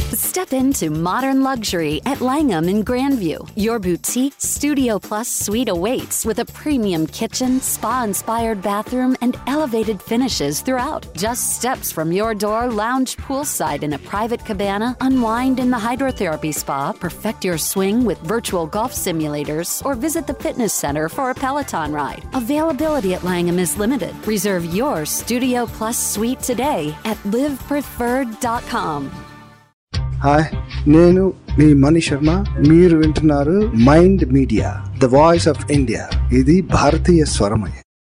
Step into modern luxury at Langham in Grandview. Your boutique Studio Plus suite awaits with a premium kitchen, spa inspired bathroom, and elevated finishes throughout. Just steps from your door, lounge poolside in a private cabana, unwind in the hydrotherapy spa, perfect your swing with virtual golf simulators, or visit the fitness center for a Peloton ride. Availability at Langham is limited. Reserve your Studio Plus suite today at livepreferred.com. Hi నేను మీ మణి శర్మ మీరు వింటున్నారు mind media the voice of India ఇది భారతీయ స్వరమయ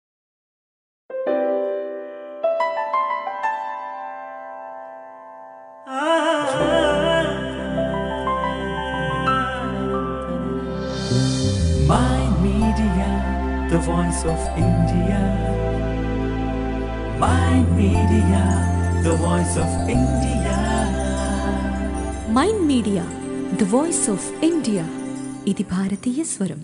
My Media, the voice of India. My Media, the voice of India. Mind media the voice of India ఇది భారతీయ స్వరం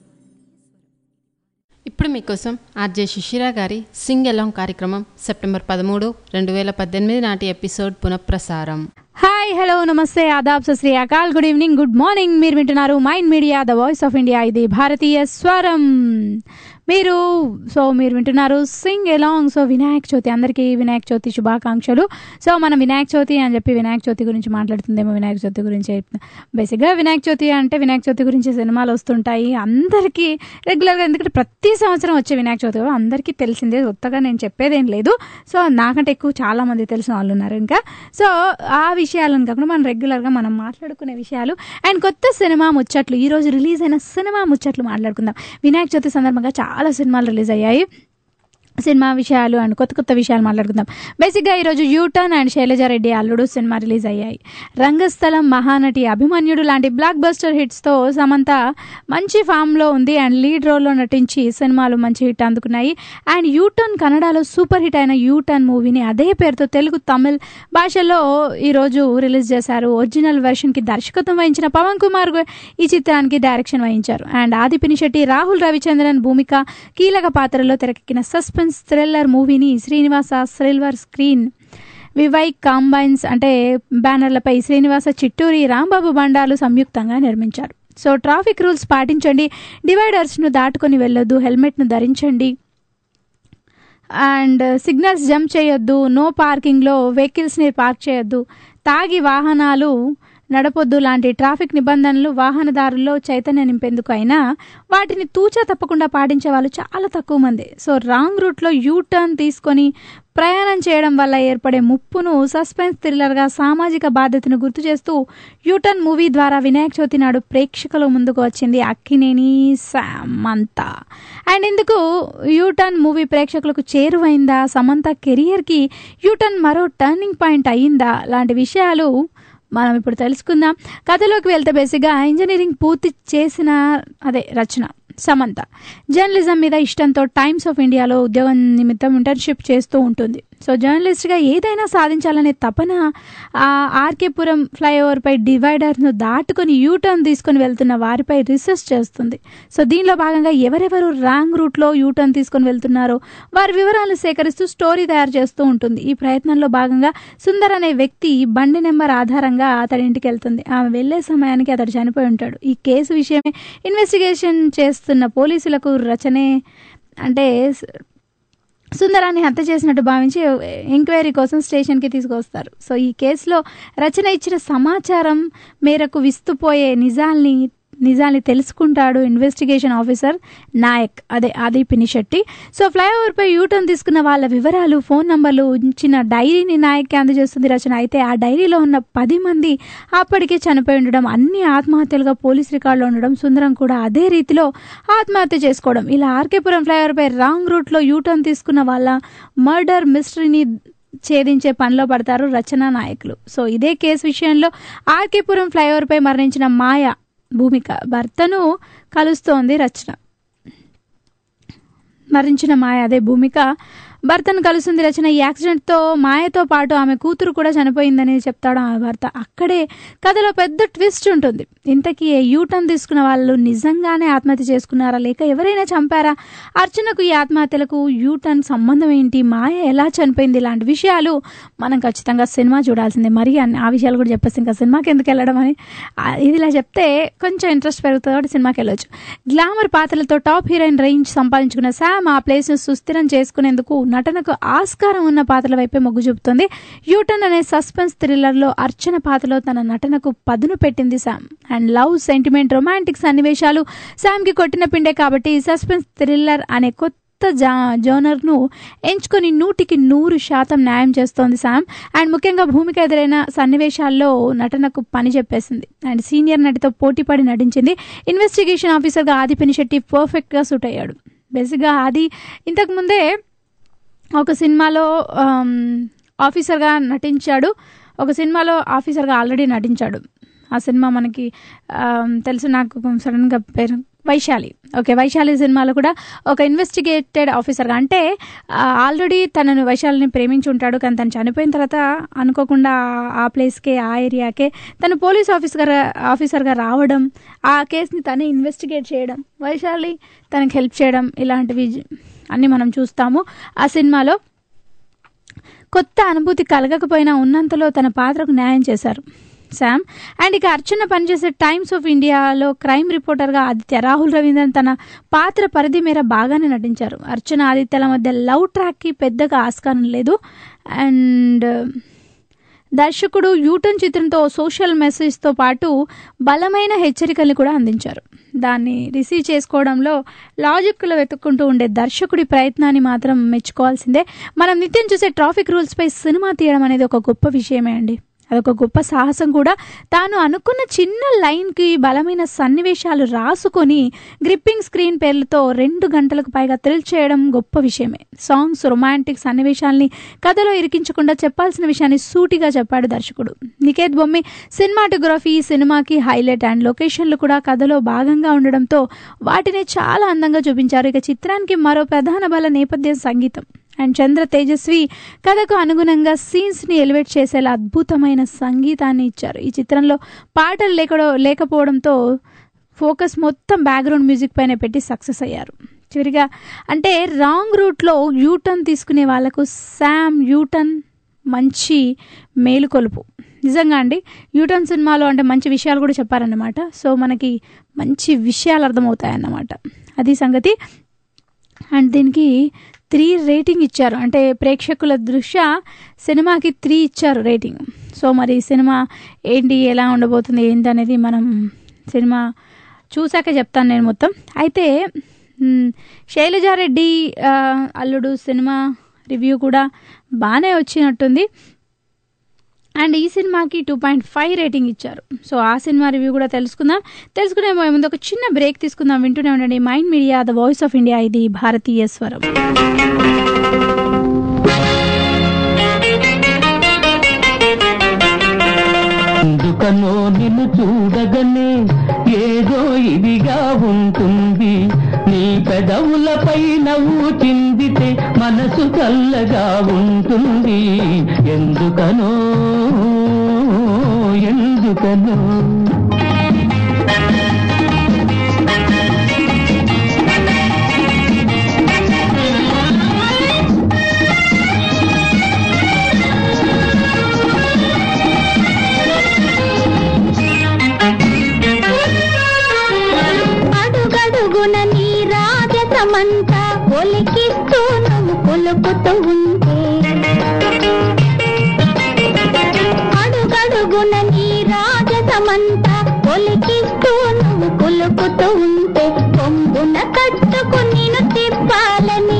ఇప్పుడు మీకోసం ఆర్జే శిశిరా గారి సింగ్ ఎలాంగ్ కార్యక్రమం సెప్టెంబర్ పదమూడు రెండు వేల పద్దెనిమిది నాటి ఎపిసోడ్ పునఃప్రసారం హాయ్ హలో నమస్తే ఆదాబ్ సశ్రీ అకాల్ గుడ్ ఈవినింగ్ గుడ్ మార్నింగ్ మీరు వింటున్నారు mind media the voice of India ఇది భారతీయ స్వరం మీరు సో మీరు వింటున్నారు sing along so Vinayaka Chavithi అందరికీ వినాయక చవితి శుభాకాంక్షలు సో మనం వినాయక చవితి అని చెప్పి వినాయక చవితి గురించి మాట్లాడుతుందేమో వినాయక చవితి గురించి బేసిక్గా వినాయక చవితి అంటే వినాయక చవితి గురించి సినిమాలు వస్తుంటాయి అందరికీ రెగ్యులర్గా ఎందుకంటే ప్రతి సంవత్సరం వచ్చే వినాయక చవితి కూడా అందరికీ తెలిసిందే కొత్తగా నేను చెప్పేదేం లేదు సో నాకంటే ఎక్కువ చాలా మంది తెలిసిన వాళ్ళు ఉన్నారు ఇంకా సో ఆ విషయాలను కాకుండా మనం రెగ్యులర్గా మనం మాట్లాడుకునే విషయాలు అండ్ కొత్త సినిమా ముచ్చట్లు ఈ రోజు రిలీజ్ అయిన సినిమా ముచ్చట్లు మాట్లాడుకుందాం వినాయక చవితి సందర్భంగా చాలా సినిమాలు రిలీజ్ అయ్యాయి సినిమా విషయాలు అండ్ కొత్త కొత్త విషయాలు మాట్లాడుకుందాం బేసిక్గా ఈరోజు యూటర్న్ అండ్ శైలజారెడ్డి అల్లుడు సినిమా రిలీజ్ అయ్యాయి రంగస్థలం మహానటి అభిమన్యుడు లాంటి బ్లాక్ బస్టర్ హిట్స్తో సమంత మంచి ఫామ్లో ఉంది అండ్ లీడ్ రోల్లో నటించి సినిమాలు మంచి హిట్ అందుకున్నాయి అండ్ యూటర్న్ కన్నడలో సూపర్ హిట్ అయిన యూటర్న్ మూవీని అదే పేరుతో తెలుగు తమిళ్ భాషల్లో ఈరోజు రిలీజ్ చేశారు ఒరిజినల్ వెర్షన్కి దర్శకత్వం వహించిన పవన్ కుమార్ గు- ఈ చిత్రానికి డైరెక్షన్ వహించారు అండ్ ఆది పినిశెట్టి రాహుల్ రవిచంద్రన్ భూమిక కీలక పాత్రలో తెరకెక్కిన సస్పెన్స్ థ్రిల్లర్ మూవీని Srinivasa silver screen VY combines అంటే బ్యానర్లపై శ్రీనివాస చిట్టూరి రాంబాబు బండాలు సంయుక్తంగా నిర్మించారు సో ట్రాఫిక్ రూల్స్ పాటించండి డివైడర్స్ను దాటుకొని వెళ్ళొద్దు హెల్మెట్ను ధరించండి అండ్ సిగ్నల్స్ జంప్ చేయొద్దు నో పార్కింగ్లో వెహికల్స్ని పార్క్ చేయొద్దు తాగి వాహనాలు నడపొద్దు లాంటి ట్రాఫిక్ నిబంధనలు వాహనదారుల్లో చైతన్యం నింపేందుకు అయినా వాటిని తూచా తప్పకుండా పాటించే వాళ్ళు చాలా తక్కువ మంది సో రాంగ్ రూట్లో యూ టర్న్ తీసుకొని ప్రయాణం చేయడం వల్ల ఏర్పడే ముప్పును సస్పెన్స్ థ్రిల్లర్గా సామాజిక బాధ్యతను గుర్తు చేస్తూ యూటర్న్ మూవీ ద్వారా వినాయక చవితి నాడు ప్రేక్షకుల ముందుకు వచ్చింది అక్కినేని సమంత అండ్ ఇందుకు యూటర్న్ మూవీ ప్రేక్షకులకు చేరువైందా సమంత కెరియర్కి యూటర్న్ మరో టర్నింగ్ పాయింట్ అయ్యిందా లాంటి విషయాలు మనం ఇప్పుడు తెలుసుకుందాం కథలోకి వెళ్తే బేసిక్గా ఇంజనీరింగ్ పూర్తి చేసిన అదే రచన సమంత జర్నలిజం మీద ఇష్టంతో టైమ్స్ ఆఫ్ ఇండియాలో ఉద్యోగం నిమిత్తం ఇంటర్న్షిప్ చేస్తూ ఉంటుంది సో జర్నలిస్ట్గా ఏదైనా సాధించాలనే తపన ఆ ఆర్కేపురం ఫ్లైఓవర్పై డివైడర్ను దాటుకొని యూటర్న్ తీసుకొని వెళ్తున్న వారిపై రీసెర్చ్ చేస్తుంది సో దీనిలో భాగంగా ఎవరెవరు రాంగ్ రూట్లో యూటర్న్ తీసుకొని వెళ్తున్నారో వారి వివరాలను సేకరిస్తూ స్టోరీ తయారు చేస్తూ ఉంటుంది ఈ ప్రయత్నంలో భాగంగా సుందర్ అనే వ్యక్తి బండి నెంబర్ ఆధారంగా అతడి ఇంటికి వెళ్తుంది ఆమె వెళ్లే సమయానికి అతడు చనిపోయి ఉంటాడు ఈ కేసు విషయమే ఇన్వెస్టిగేషన్ చేస్తున్న పోలీసులకు రచనే అంటే సుందరాన్ని హత్య చేసినట్టు భావించి ఎంక్వైరీ కోసం స్టేషన్కి తీసుకొస్తారు సో ఈ కేసులో రచన ఇచ్చిన సమాచారం మేరకు విస్తుపోయే నిజాల్ని నిజాల్ని తెలుసుకుంటాడు ఇన్వెస్టిగేషన్ ఆఫీసర్ నాయక్ అదే ఆది పినిశెట్టి సో ఫ్లైఓవర్పై యూటర్న్ తీసుకున్న వాళ్ళ వివరాలు ఫోన్ నంబర్లు ఉంచిన డైరీని నాయక్కి అందజేస్తుంది రచన అయితే ఆ డైరీలో ఉన్న పది మంది అప్పటికే చనిపోయి ఉండడం అన్ని ఆత్మహత్యలుగా పోలీస్ రికార్డులో ఉండడం సుందరం కూడా అదే రీతిలో ఆత్మహత్య చేసుకోవడం ఇలా ఆర్కేపురం ఫ్లైఓవర్పై రాంగ్ రూట్లో యూటర్న్ తీసుకున్న వాళ్ళ మర్డర్ మిస్టరీని ఛేదించే పనిలో పడతారు రచన నాయకులు సో ఇదే కేసు విషయంలో ఆర్కేపురం ఫ్లైఓవర్పై మరణించిన మాయ భూమిక భర్తను కలుస్తోంది రచన మరణించిన మాయ అదే భూమిక భర్తను కలుస్తుంది రచన ఈ యాక్సిడెంట్తో మాయతో పాటు ఆమె కూతురు కూడా చనిపోయిందని చెప్తాడు ఆమె భర్త అక్కడే కథలో పెద్ద ట్విస్ట్ ఉంటుంది ఇంతకీ యూటర్న్ తీసుకున్న వాళ్ళు నిజంగానే ఆత్మహత్య చేసుకున్నారా లేక ఎవరైనా చంపారా అర్చనకు ఈ ఆత్మహత్యలకు యూటర్న్ సంబంధం ఏంటి మాయ ఎలా చనిపోయింది ఇలాంటి విషయాలు మనం ఖచ్చితంగా సినిమా చూడాల్సిందే మరి అన్ని- ఆ విషయాలు కూడా చెప్పేసి ఇంకా సినిమాకి ఎందుకు వెళ్ళడం అని ఆ, ఇది ఇలా చెప్తే కొంచెం ఇంట్రెస్ట్ పెరుగుతుంది కాబట్టి సినిమాకి వెళ్ళొచ్చు గ్లామర్ పాత్రలతో టాప్ హీరోయిన్ రేంజ్ సంపాదించుకున్న శామ్ ఆ ప్లేస్ను సుస్థిరం చేసుకునేందుకు నటనకు ఆస్కారం ఉన్న పాత్రల వైపే మొగ్గు చూపుతుంది యూటర్న్ అనే సస్పెన్స్ థ్రిల్లర్లో అర్చన పాత్రలో తన నటనకు పదును పెట్టింది Sam and love sentiment romantic సన్నివేశాలు శామ్కి కొట్టిన పిండే కాబట్టి సస్పెన్స్ థ్రిల్లర్ అనే కొత్త జా జోనర్ను ఎంచుకొని నూటికి నూరు శాతం న్యాయం చేస్తోంది శామ్ అండ్ ముఖ్యంగా భూమికి ఎదురైన సన్నివేశాల్లో నటనకు పని చెప్పేసింది అండ్ సీనియర్ నటితో పోటీపడి నటించింది ఇన్వెస్టిగేషన్ ఆఫీసర్గా ఆది పినిశెట్టి పర్ఫెక్ట్గా సూట్ అయ్యాడు బేసిక్గా ఆది ఇంతకుముందే ఒక సినిమాలో ఆమ్, ఆఫీసర్గా నటించాడు ఒక సినిమాలో ఆఫీసర్గా ఆల్రెడీ నటించాడు ఆ సినిమా మనకి ఆమ్, తెలుసు నాకు సడన్గా పేరు వైశాలి ఓకే వైశాలి సినిమాలో కూడా ఒక ఇన్వెస్టిగేటెడ్ ఆఫీసర్గా అంటే ఆల్రెడీ తనను వైశాలిని ప్రేమించి ఉంటాడు కానీ తను చనిపోయిన తర్వాత అనుకోకుండా ఆ- ఆ ప్లేస్కే ఆ ఏరియాకే తను పోలీస్ ఆఫీసర్గా ఆఫీసర్గా రావడం ఆ కేసుని తనే ఇన్వెస్టిగేట్ చేయడం వైశాలి తనకి హెల్ప్ చేయడం ఇలాంటివి జ- అన్నీ మనం చూస్తాము ఆ సినిమాలో కొత్త అనుభూతి కలగకపోయినా ఉన్నంతలో తన పాత్రకు న్యాయం చేశారు శామ్ అండ్ ఇక అర్చన పనిచేసే టైమ్స్ ఆఫ్ ఇండియాలో క్రైమ్ రిపోర్టర్గా ఆదిత్య రాహుల్ రవీంద్రన్ తన పాత్ర పరిధి మేర బాగానే నటించారు అర్చన ఆదిత్యల మధ్య లవ్ ట్రాక్కి పెద్దగా ఆస్కారం లేదు అండ్ దర్శకుడు యూటర్న్ చిత్రంతో సోషల్ మెసేజ్తో పాటు బలమైన హెచ్చరికల్ని కూడా అందించారు దాన్ని రిసీవ్ చేసుకోవడంలో లాజిక్లు వెతుక్కుంటూ ఉండే దర్శకుడి ప్రయత్నాన్ని మాత్రం మెచ్చుకోవాల్సిందే మనం నిత్యం చూసే ట్రాఫిక్ రూల్స్పై సినిమా తీయడం అనేది ఒక గొప్ప విషయమే అండి అదొక గొప్ప సాహసం కూడా తాను అనుకున్న చిన్న లైన్కి బలమైన సన్నివేశాలు రాసుకొని గ్రిప్పింగ్ స్క్రీన్ పేర్లతో రెండు గంటలకు పైగా థ్రిల్ చేయడం గొప్ప విషయమే సాంగ్స్ రొమాంటిక్ సన్నివేశాల్ని కథలో ఇరికించకుండా చెప్పాల్సిన విషయాన్ని సూటిగా చెప్పాడు దర్శకుడు నికేత్ బొమ్మి సినిమాటోగ్రఫీ ఈ సినిమాకి హైలైట్ అండ్ లొకేషన్లు కూడా కథలో భాగంగా ఉండడంతో వాటిని చాలా అందంగా చూపించారు ఇక చిత్రానికి మరో ప్రధాన బల నేపథ్యం సంగీతం అండ్ చంద్ర తేజస్వి కథకు అనుగుణంగా సీన్స్ని ఎలివేట్ చేసేలా అద్భుతమైన సంగీతాన్ని ఇచ్చారు ఈ చిత్రంలో పాటలు లేకడో లేకపోవడంతో ఫోకస్ మొత్తం బ్యాక్గ్రౌండ్ మ్యూజిక్ పైన పెట్టి సక్సెస్ అయ్యారు చివరిగా అంటే రాంగ్ రూట్లో యూటర్న్ తీసుకునే వాళ్ళకు శామ్ యూటర్న్ మంచి మేలుకొలుపు నిజంగా అండి యూటర్న్ సినిమాలో అంటే మంచి విషయాలు కూడా చెప్పారన్నమాట సో మనకి మంచి విషయాలు అర్థమవుతాయన్నమాట అది సంగతి అండ్ దీనికి త్రీ రేటింగ్ ఇచ్చారు అంటే ప్రేక్షకుల దృష్ట్యా సినిమాకి త్రీ ఇచ్చారు రేటింగ్ సో మరి సినిమా ఏంటి ఎలా ఉండబోతుంది ఏంటి అనేది మనం సినిమా చూశాక చెప్తాను నేను మొత్తం అయితే మ్, శైలజారెడ్డి ఆ, అల్లుడు సినిమా రివ్యూ కూడా బాగానే వచ్చినట్టుంది అండ్ ఈ సినిమాకి టూ పాయింట్ ఫైవ్ రేటింగ్ ఇచ్చారు సో ఆ సినిమా రివ్యూ కూడా తెలుసుకుందాం తెలుసుకునే ముందు ఒక చిన్న బ్రేక్ తీసుకుందాం వింటూనే ఉండండి mind media the voice of India ఇది భారతీయ స్వరం ఎందుకనో నిన్ను చూడగనే ఏదో ఇదిగా ఉంటుంది నీ పెదవులపై నవ్వు చిందితే మనసు చల్లగా ఉంటుంది ఎందుకనో ఎందుకనో అడుగడుగున నీ రాజసమంతా ఒలికిస్తూ నువ్వు కొలుకుతూ ఉంటే అడుగడుగున నీ రాజసమంతా ఒలికిస్తూ నువ్వు కొలుకుతూ ఉంటే కొంగున కట్టుకు నేను తిప్పాలని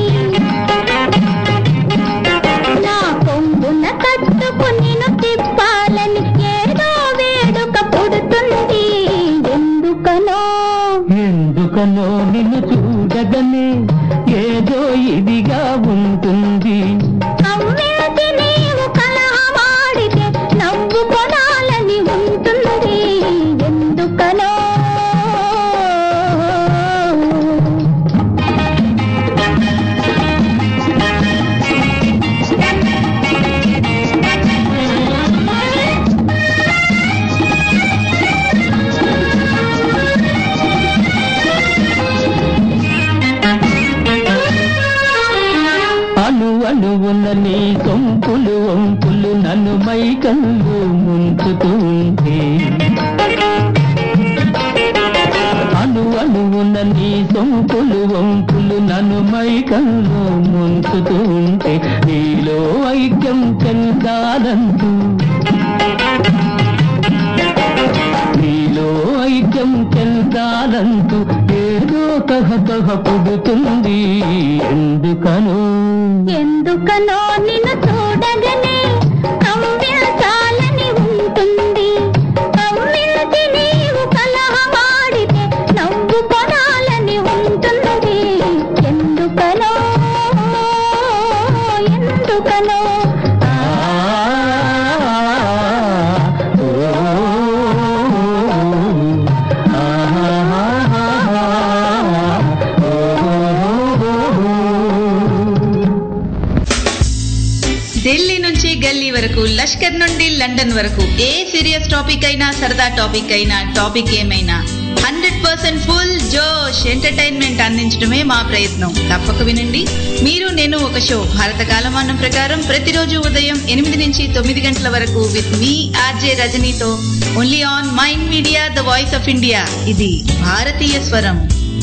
నా కొంగున కట్టుకు నేను తిప్పాలని ఏదో వేడుక పుడుతుంది ఎందుకనో ఎందుకనో నిన్ను చూడగనే ఏదో ఇదిగా ఉంటుంది కవ్వేటి నీవు కలహమాడితే నవ్వు కొనాలని ఉంటుంది ఎందుకనో అణువున నీ సొంపులు వంపులు నన్ను మైకల్లు ముంచుతుంది అణు అణువున నీ సొంపులు వంపులు నన్ను మైకల్లు ముంచుతుంటే నీలో ఐక్యం చెందాలంటూ నీలో ఐక్యం చెందాలంటూ ఏదో తహతహ పుడుతుంది ఎందుకనో ఎందుకనో నిన్ను చూడగనే కవ్వించాలని ఉంటుంది కవ్వించి నీవు కలహమాడితే నవ్వు కొనాలని ఉంటుంది ఎందుకనో ఎందుకనో ఢిల్లీ నుంచి గల్లీ వరకు లష్కర్ నుండి లండన్ వరకు ఏ సీరియస్ టాపిక్ అయినా సరదా టాపిక్ అయినా టాపిక్ ఏమైనా హండ్రెడ్ పర్సెంట్ ఫుల్ జోష్ ఎంటర్టైన్మెంట్ అందించడమే మా ప్రయత్నం తప్పక వినండి మీరు నేను ఒక షో భారత కాలమానం ప్రకారం ప్రతిరోజు ఉదయం ఎనిమిది నుంచి తొమ్మిది గంటల వరకు విత్ మీ ఆర్జే రజనీతో only on mind media the voice of India ఇది భారతీయ స్వరం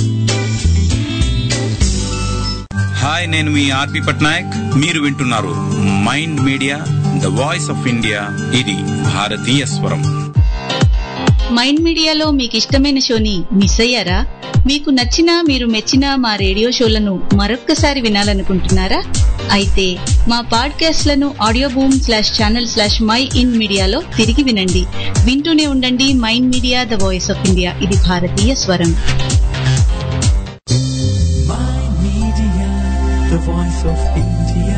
హాయ్ నేను మీ ఆర్పి పట్నాయక్ మీరు వింటున్నారు mind media the voice of India ఇది భారతీయ స్వరం మైండ్ మీడియాలో మీకు ఇష్టమైన షోని మిస్ అయ్యారా మీకు నచ్చిన మీరు మెచ్చిన మా రేడియో షోలను మరొక్కసారి వినాలనుకుంటున్నారా అయితే మా పాడ్కాస్ట్లను audio boom slash channel slash mind మీడియాలో తిరిగి వినండి వింటూనే ఉండండి mind media the voice of India ఇది భారతీయ స్వరం Mind Media, the voice of India.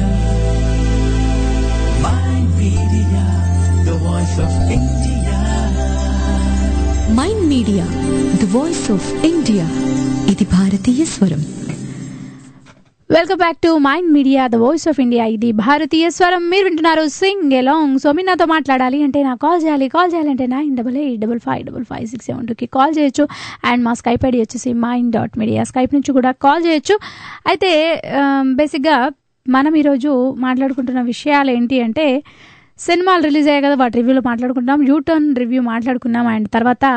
Mind Media, the voice of India. Mind media the voice of India ఇది భారతీయ స్వరం welcome back to mind media the voice of India ఇది భారతీయ స్వరం మీరు వింటున్నారు సింగ్ ఎలాంగ్ సో మీరు నాతో మాట్లాడాలి అంటే నాకు కాల్ చేయాలి కాల్ చేయాలంటే nine double eight double five double five six seven టూకి కాల్ చేయొచ్చు అండ్ మా స్కైప్ ఐడి వచ్చేసి మైండ్ డాట్ మీడియా స్కైప్ నుంచి కూడా కాల్ చేయొచ్చు అయితే బేసిక్గా మనం ఈరోజు మాట్లాడుకుంటున్న విషయాలు ఏంటి అంటే సినిమాలు రిలీజ్ అయ్యాయి కదా వాటి రివ్యూలో మాట్లాడుకుంటాం యూటర్న్ రివ్యూ మాట్లాడుకున్నాం అండ్ తర్వాత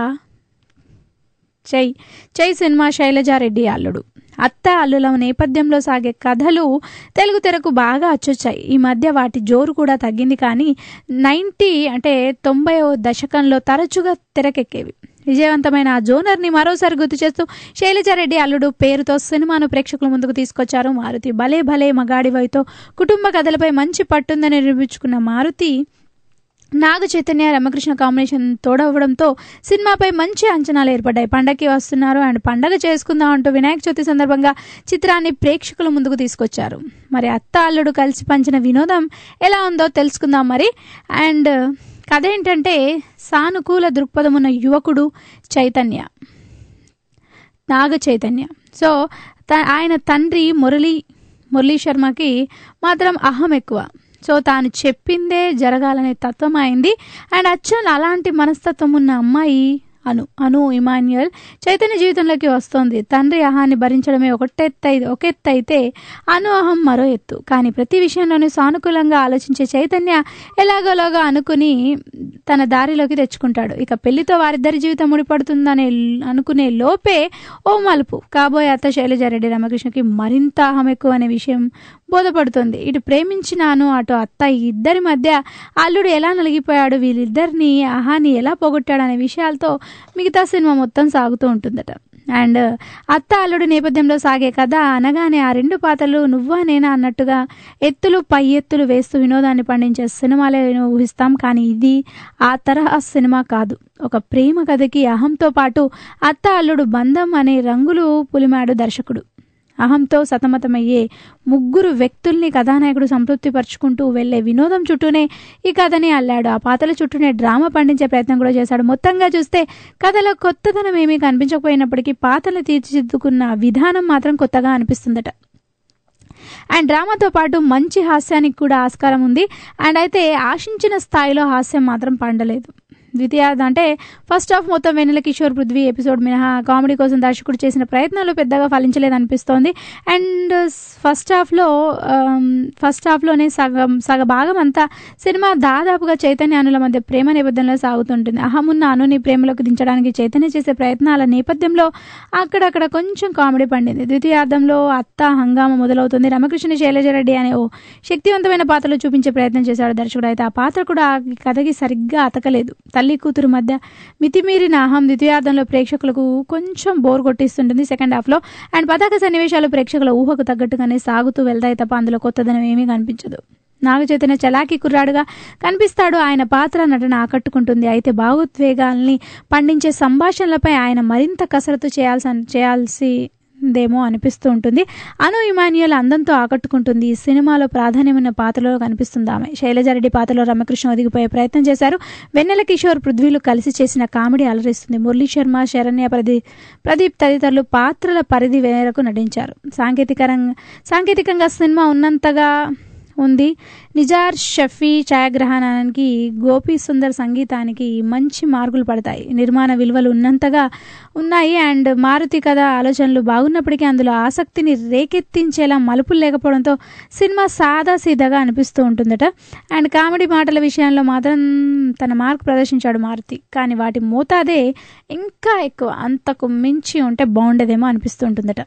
చై చై సినిమా శైలజారెడ్డి అల్లుడు అత్త అల్లుల నేపథ్యంలో సాగే కథలు తెలుగు తెరకు బాగా అచ్చొచ్చాయి ఈ మధ్య వాటి జోరు కూడా తగ్గింది కానీ నైంటీ అంటే తొంభై దశకంలో తరచుగా తెరకెక్కేవి విజయవంతమైన ఆ జోనర్ని మరోసారి గుర్తు చేస్తూ శైలజారెడ్డి అల్లుడు పేరుతో సినిమాను ప్రేక్షకుల ముందుకు తీసుకొచ్చారు మారుతి భలే భలే మగాడివైతో కుటుంబ కథలపై మంచి పట్టుందని నిరూపించుకున్న మారుతి నాగ చైతన్య రమకృష్ణ కాంబినేషన్ తోడవడంతో సినిమాపై మంచి అంచనాలు ఏర్పడ్డాయి పండగకి వస్తున్నారు అండ్ పండగ చేసుకుందాం అంటూ వినాయక చవితి సందర్భంగా చిత్రాన్ని ప్రేక్షకుల ముందుకు తీసుకొచ్చారు మరి అత్త అల్లుడు కలిసి పంచిన వినోదం ఎలా ఉందో తెలుసుకుందాం మరి అండ్ కథ ఏంటంటే సానుకూల దృక్పథం ఉన్న యువకుడు చైతన్య నాగ చైతన్య సో త ఆయన తండ్రి మురళీ మురళీ శర్మకి మాత్రం అహం ఎక్కువ సో తాను చెప్పిందే జరగాలనే తత్వం అయింది అండ్ అచ్చం అలాంటి మనస్తత్వం ఉన్న అమ్మాయి అను అను ఇమాన్యుయల్ చైతన్య జీవితంలోకి వస్తోంది తండ్రి అహాన్ని భరించడమే ఒకటెత్తై ఒక ఎత్తు అయితే అను అహం మరో ఎత్తు కానీ ప్రతి విషయంలోనూ సానుకూలంగా ఆలోచించే చైతన్య ఎలాగోలాగా అనుకుని తన దారిలోకి తెచ్చుకుంటాడు ఇక పెళ్లితో వారిద్దరి జీవితం ముడిపడుతుందనే అనుకునే లోపే ఓ మలుపు కాబోయే అత్త శైలజారెడ్డి రామకృష్ణకి మరింత అహం ఎక్కువ అనే విషయం బోధపడుతుంది ఇటు ప్రేమించినాను అటు అత్త ఈ ఇద్దరి మధ్య అల్లుడు ఎలా నలిగిపోయాడు వీళ్ళిద్దరిని అహాని ఎలా పోగొట్టాడు అనే విషయాలతో మిగతా సినిమా మొత్తం సాగుతూ ఉంటుందట అండ్ అత్త అల్లుడు నేపథ్యంలో సాగే కథ అనగానే ఆ రెండు పాత్రలు నువ్వా నేనా అన్నట్టుగా ఎత్తులు పై ఎత్తులు వేస్తూ వినోదాన్ని పండించే సినిమాలే ఊహిస్తాం కానీ ఇది ఆ తరహా సినిమా కాదు ఒక ప్రేమ కథకి అహంతో పాటు అత్త అల్లుడు బంధం అనే రంగులు పులిమాడు దర్శకుడు అహంతో సతమతమయ్యే ముగ్గురు వ్యక్తుల్ని కథానాయకుడు సంతృప్తిపరుచుకుంటూ వెళ్లే వినోదం చుట్టూనే ఈ కథని అల్లాడు ఆ పాతల చుట్టూనే డ్రామా పండించే ప్రయత్నం కూడా చేశాడు మొత్తంగా చూస్తే కథలో కొత్తదనం ఏమీ కనిపించకపోయినప్పటికీ పాతలు తీర్చిదిద్దుకున్న విధానం మాత్రం కొత్తగా అనిపిస్తుందట అండ్ డ్రామాతో పాటు మంచి హాస్యానికి కూడా ఆస్కారం ఉంది అండ్ అయితే ఆశించిన స్థాయిలో హాస్యం మాత్రం పండలేదు ద్వితీయార్థం అంటే ఫస్ట్ హాఫ్ మొత్తం వెన్నెల కిషోర్ పృథ్వీ ఎపిసోడ్ మినహా కామెడీ కోసం దర్శకుడు చేసిన ప్రయత్నాలు పెద్దగా ఫలించలేదు అనిపిస్తోంది అండ్ ఫస్ట్ హాఫ్లో ఫస్ట్ హాఫ్లోనే సగం సగ భాగం అంతా సినిమా దాదాపుగా చైతన్య అనుల మధ్య ప్రేమ నేపథ్యంలో సాగుతుంటుంది అహమున్న అనుని ప్రేమలోకి దించడానికి చైతన్య చేసే ప్రయత్నాల నేపథ్యంలో అక్కడక్కడ కొంచెం కామెడీ పండింది ద్వితీయార్థంలో అత్త హంగామ మొదలవుతుంది రమకృష్ణ శైలజరెడ్డి అనే ఓ శక్తివంతమైన పాత్రలో చూపించే ప్రయత్నం చేశాడు దర్శకుడు అయితే ఆ పాత్ర కూడా ఆ కథకి సరిగ్గా అతకలేదు తల్లి కూతురు మధ్య మితిమీరిన అహం ద్వితీయార్థంలో ప్రేక్షకులకు కొంచెం బోర్ కొట్టిస్తుంటుంది సెకండ్ హాఫ్లో అండ్ పతాక సన్నివేశాలు ప్రేక్షకుల ఊహకు తగ్గట్టుగానే సాగుతూ వెళ్తాయి తప్ప అందులో కొత్తదనం ఏమీ కనిపించదు నాగ చైతన్య చలాకీ కుర్రాడుగా కనిపిస్తాడు ఆయన పాత్ర నటన ఆకట్టుకుంటుంది అయితే భావోద్వేగాల్ని పండించే సంభాషణలపై ఆయన మరింత కసరత్తు చేయాల్సి చేయాల్సి దేమో అనిపిస్తూ ఉంటుంది అను ఇమాన్యుయల్ అందంతో ఆకట్టుకుంటుంది ఈ సినిమాలో ప్రాధాన్యమైన పాత్రలో కనిపిస్తుంది ఆమె శైలజారెడ్డి పాత్రలో రమకృష్ణ ఒదిగిపోయే ప్రయత్నం చేశారు వెన్నెల కిషోర్ పృథ్వీలు కలిసి చేసిన కామెడీ అలరిస్తుంది మురళీ శర్మ శరణ్య ప్రదీప్ ప్రదీప్ తదితరులు పాత్రల పరిధి మేరకు నటించారు సాంకేతికరంగా సాంకేతికంగా సినిమా ఉన్నంతగా ఉంది నిజార్ షఫీ ఛాయాగ్రహణానికి గోపి సుందర్ సంగీతానికి మంచి మార్కులు పడతాయి నిర్మాణ విలువలు ఉన్నంతగా ఉన్నాయి అండ్ మారుతి కథ ఆలోచనలు బాగున్నప్పటికీ అందులో ఆసక్తిని రేకెత్తించేలా మలుపులు లేకపోవడంతో సినిమా సాదా సీదాగా అనిపిస్తూ ఉంటుందట అండ్ కామెడీ మాటల విషయంలో మాత్రం తన మార్క్ ప్రదర్శించాడు మారుతి కానీ వాటి మోతాదే ఇంకా ఎక్కువ అంతకు మించి ఉంటే బాగుండేదేమో అనిపిస్తూ ఉంటుందట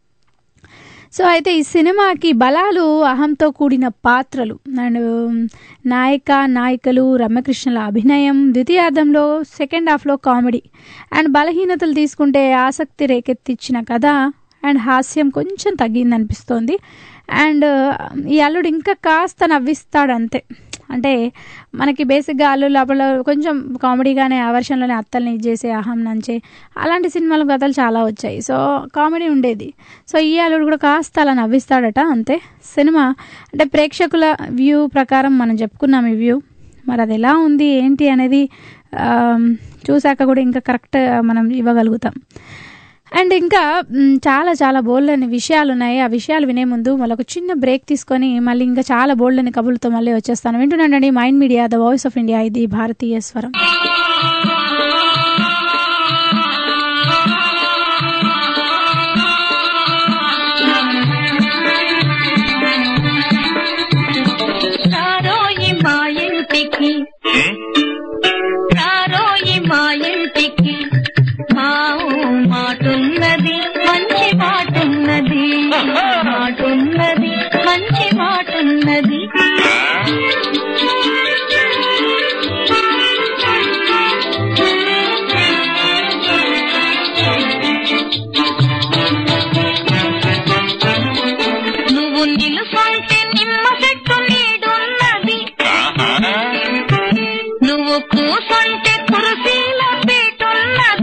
సో అయితే ఈ సినిమాకి బలాలు అహంతో కూడిన పాత్రలు అండ్ నాయక నాయకులు రమ్యకృష్ణల అభినయం ద్వితీయార్థంలో సెకండ్ హాఫ్లో కామెడీ అండ్ బలహీనతలు తీసుకుంటే ఆసక్తి రేకెత్తిచ్చిన కథ అండ్ హాస్యం కొంచెం తగ్గింది అనిపిస్తోంది అండ్ ఈ అల్లుడు ఇంకా కాస్త నవ్విస్తాడు అంతే అంటే మనకి బేసిక్గా అల్లు లోపల కొంచెం కామెడీగానే ఆ వర్షంలోనే అత్తల్ని ఇది చేసే అహం నంచే అలాంటి సినిమాలు కథలు చాలా వచ్చాయి సో కామెడీ ఉండేది సో ఈ అల్లుడు కూడా కాస్త అలా నవ్విస్తాడట అంతే సినిమా అంటే ప్రేక్షకుల వ్యూ ప్రకారం మనం చెప్పుకున్నాం ఈ వ్యూ మరి అది ఎలా ఉంది ఏంటి అనేది ఆ, చూశాక కూడా ఇంకా కరెక్ట్ మనం ఇవ్వగలుగుతాం అండ్ ఇంకా మ్, చాలా చాలా బోల్డ్ అనే విషయాలు ఉన్నాయి ఆ విషయాలు వినే ముందు మళ్ళీ ఒక చిన్న బ్రేక్ తీసుకొని మళ్ళీ ఇంకా చాలా బోల్డ్ అనే కబుర్లతో మళ్ళీ వచ్చేస్తాను వింటున్నానండి mind media the voice of India ఇది భారతీయ స్వరం రారోయి మా ఇంటికి రారోయి మా ఇంటికి మా మాటున్నది మంచి మాటున్నది మాటున్నది మంచి మాటున్నది నువ్వు నిలుసంటే నిమ్మ చెట్టు నీడున్నది నువ్వు కూసంటే కురుసీల పీటున్నది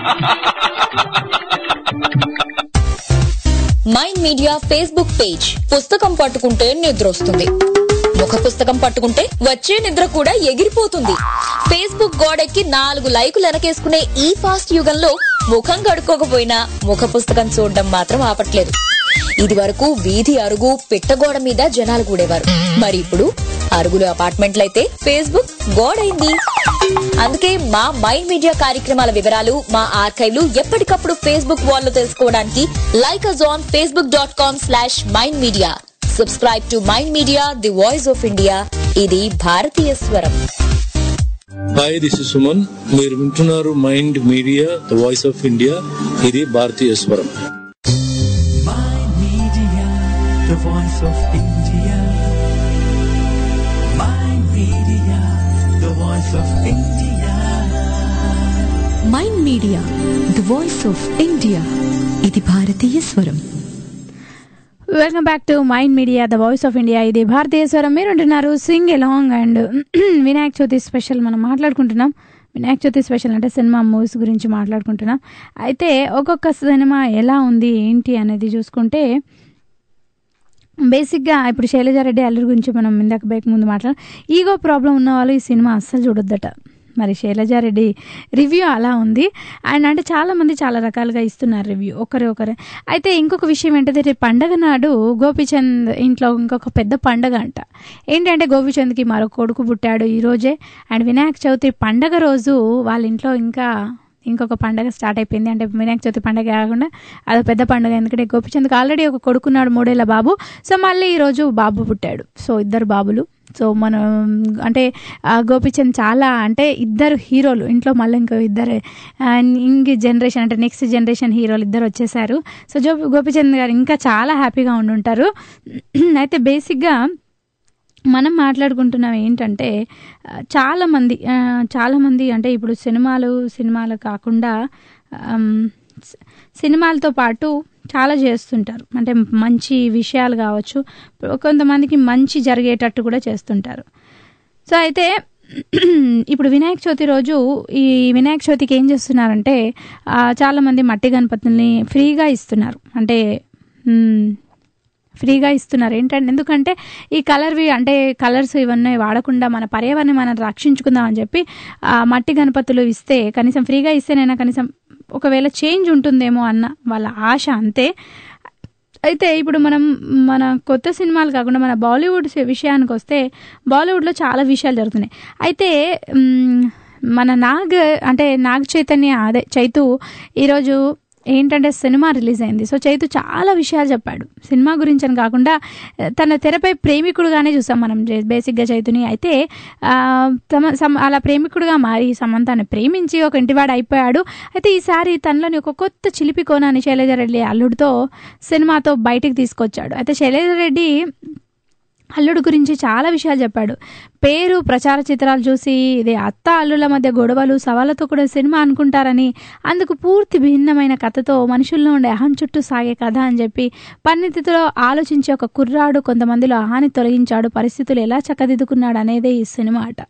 మైండ్ మీడియా ఫేస్బుక్ పేజ్ పుస్తకం పట్టుకుంటే నిద్ర వస్తుంది ముఖ పుస్తకం పట్టుకుంటే వచ్చే నిద్ర కూడా ఎగిరిపోతుంది ఫేస్బుక్ గోడెక్కి నాలుగు లైకులు వెనకేసుకునే ఈ ఫాస్ట్ యుగంలో ముఖం కడుక్కోకపోయినా ముఖ పుస్తకం చూడడం మాత్రం ఆపట్లేదు ఇది వరకు వీధి అరుగు పిట్టగోడ మీద జనాలు కూడేవారు మరి ఇప్పుడు అరుగులు అపార్ట్మెంట్లయితే ఫేస్బుక్ గోడైంది అందుకే మా మైండ్ మీడియా కార్యక్రమాల వివరాలు మా ఆర్కైవ్లు ఎప్పటికప్పుడు ఫేస్బుక్ వాల్లో తెలుసుకోవడానికి like us on Facebook dot com slash mind media subscribe to mind media the voice of India ఇది భారతీయ స్వరం హాయ్ దిస్ ఇస్ సుమన్ మీరు వింటున్నారు mind media the voice of India ఇది భారతీయ స్వరం Media, the voice of India. Mind Media, the voice of India. Mind media the voice of India ఇది భారతీయ స్వరం welcome back to mind media the voice of India ఇది భారతీయ స్వరం మీరు ఉంటున్నారు sing along and Vinayaka Chavithi special మనం మాట్లాడుకుంటున్నాం వినాయక చవితి స్పెషల్ అంటే సినిమా మూవీస్ గురించి మాట్లాడుకుంటున్నాం అయితే ఒక్కొక్క సినిమా ఎలా ఉంది ఏంటి అనేది చూసుకుంటే బేసిక్గా ఇప్పుడు శైలజారెడ్డి అల్లరి గురించి మనం ఇందాక బేక్ ముందు మాట్లాడ ఈగో ప్రాబ్లం ఉన్న వాళ్ళు ఈ సినిమా అస్సలు చూడొద్దట మరి శైలజారెడ్డి రివ్యూ అలా ఉంది అండ్ అంటే చాలామంది చాలా రకాలుగా ఇస్తున్నారు రివ్యూ ఒకరే ఒకరే అయితే ఇంకొక విషయం ఏంటంటే రేపు పండగ నాడు గోపిచంద్ ఇంట్లో ఇంకొక పెద్ద పండగ అంట ఏంటంటే గోపిచంద్కి మరో కొడుకు పుట్టాడు ఈరోజే అండ్ వినాయక చవితి పండగ రోజు వాళ్ళ ఇంట్లో ఇంకా ఇంకొక పండగ స్టార్ట్ అయిపోయింది అంటే వినాయక చవితి పండగ కాకుండా అదో పెద్ద పండగ ఎందుకంటే గోపిచంద్కి ఆల్రెడీ ఒక కొడుకున్నాడు మూడేళ్ల బాబు సో మళ్ళీ ఈరోజు బాబు పుట్టాడు సో ఇద్దరు బాబులు సో మనం అంటే ఆ గోపిచంద్ చాలా అంటే ఇద్దరు హీరోలు ఇంట్లో మళ్ళీ ఇంకో ఇద్దరు ఇంక జనరేషన్ అంటే నెక్స్ట్ జనరేషన్ హీరోలు ఇద్దరు వచ్చేసారు సో జో గోపిచంద్ గారు ఇంకా చాలా హ్యాపీగా ఉండుంటారు అయితే బేసిక్గా మనం మాట్లాడుకుంటున్నాం ఏంటంటే ఆ, చాలామంది ఆ, చాలామంది అంటే ఇప్పుడు సినిమాలు సినిమాలు కాకుండా ఆమ్, సి- సినిమాలతో పాటు చాలా చేస్తుంటారు అంటే మంచి విషయాలు కావచ్చు కొంతమందికి మంచి జరిగేటట్టు కూడా చేస్తుంటారు సో అయితే ఇప్పుడు వినాయక చవితి రోజు ఈ వినాయక చవితికి ఏం చేస్తున్నారంటే ఆ, చాలామంది మట్టి గణపతుల్ని ఫ్రీగా ఇస్తున్నారు అంటే మ్, ఫ్రీగా ఇస్తున్నారు ఏంటంటే ఎందుకంటే ఈ కలర్వి అంటే కలర్స్ ఇవన్నీ వాడకుండా మన పర్యావరణం మనం రక్షించుకుందాం అని చెప్పి ఆ మట్టి గణపతులు ఇస్తే కనీసం ఫ్రీగా ఇస్తేనైనా కనీసం ఒకవేళ చేంజ్ ఉంటుందేమో అన్న వాళ్ళ ఆశ అంతే అయితే ఇప్పుడు మనం మన కొత్త సినిమాలు కాకుండా మన బాలీవుడ్ సి- విషయానికి వస్తే బాలీవుడ్లో చాలా విషయాలు జరుగుతున్నాయి అయితే మ్, మన నాగ్ అంటే నాగ్ చైతన్య అదే చైతు ఈరోజు ఏంటంటే సినిమా రిలీజ్ అయింది సో చైతు చాలా విషయాలు చెప్పాడు సినిమా గురించి అని కాకుండా ఆ, తన తెరపై ప్రేమికుడుగానే చూసాం మనం జే- బేసిక్గా చైతుని అయితే ఆ, తమ సమ అలా ప్రేమికుడుగా మారి సమంతాన్ని ప్రేమించి ఒక ఇంటివాడు అయిపోయాడు అయితే ఈసారి తనలోని ఒక కొత్త చిలిపి కోనాన్ని శైలజారెడ్డి అల్లుడితో సినిమాతో బయటికి తీసుకొచ్చాడు అయితే శైలజారెడ్డి అల్లుడు గురించి చాలా విషయాలు చెప్పాడు పేరు ప్రచార చిత్రాలు చూసి ఇది అత్త అల్లుల మధ్య గొడవలు సవాళ్ళతో కూడా సినిమా అనుకుంటారని అందుకు పూర్తి భిన్నమైన కథతో మనుషుల్లో ఉండే అహం చుట్టూ సాగే కథ అని చెప్పి పరిణితిలో ఆలోచించి ఒక కుర్రాడు కొంతమందిలో అహాన్ని తొలగించాడు పరిస్థితులు ఎలా చక్కదిద్దుకున్నాడు అనేదే ఈ సినిమా అట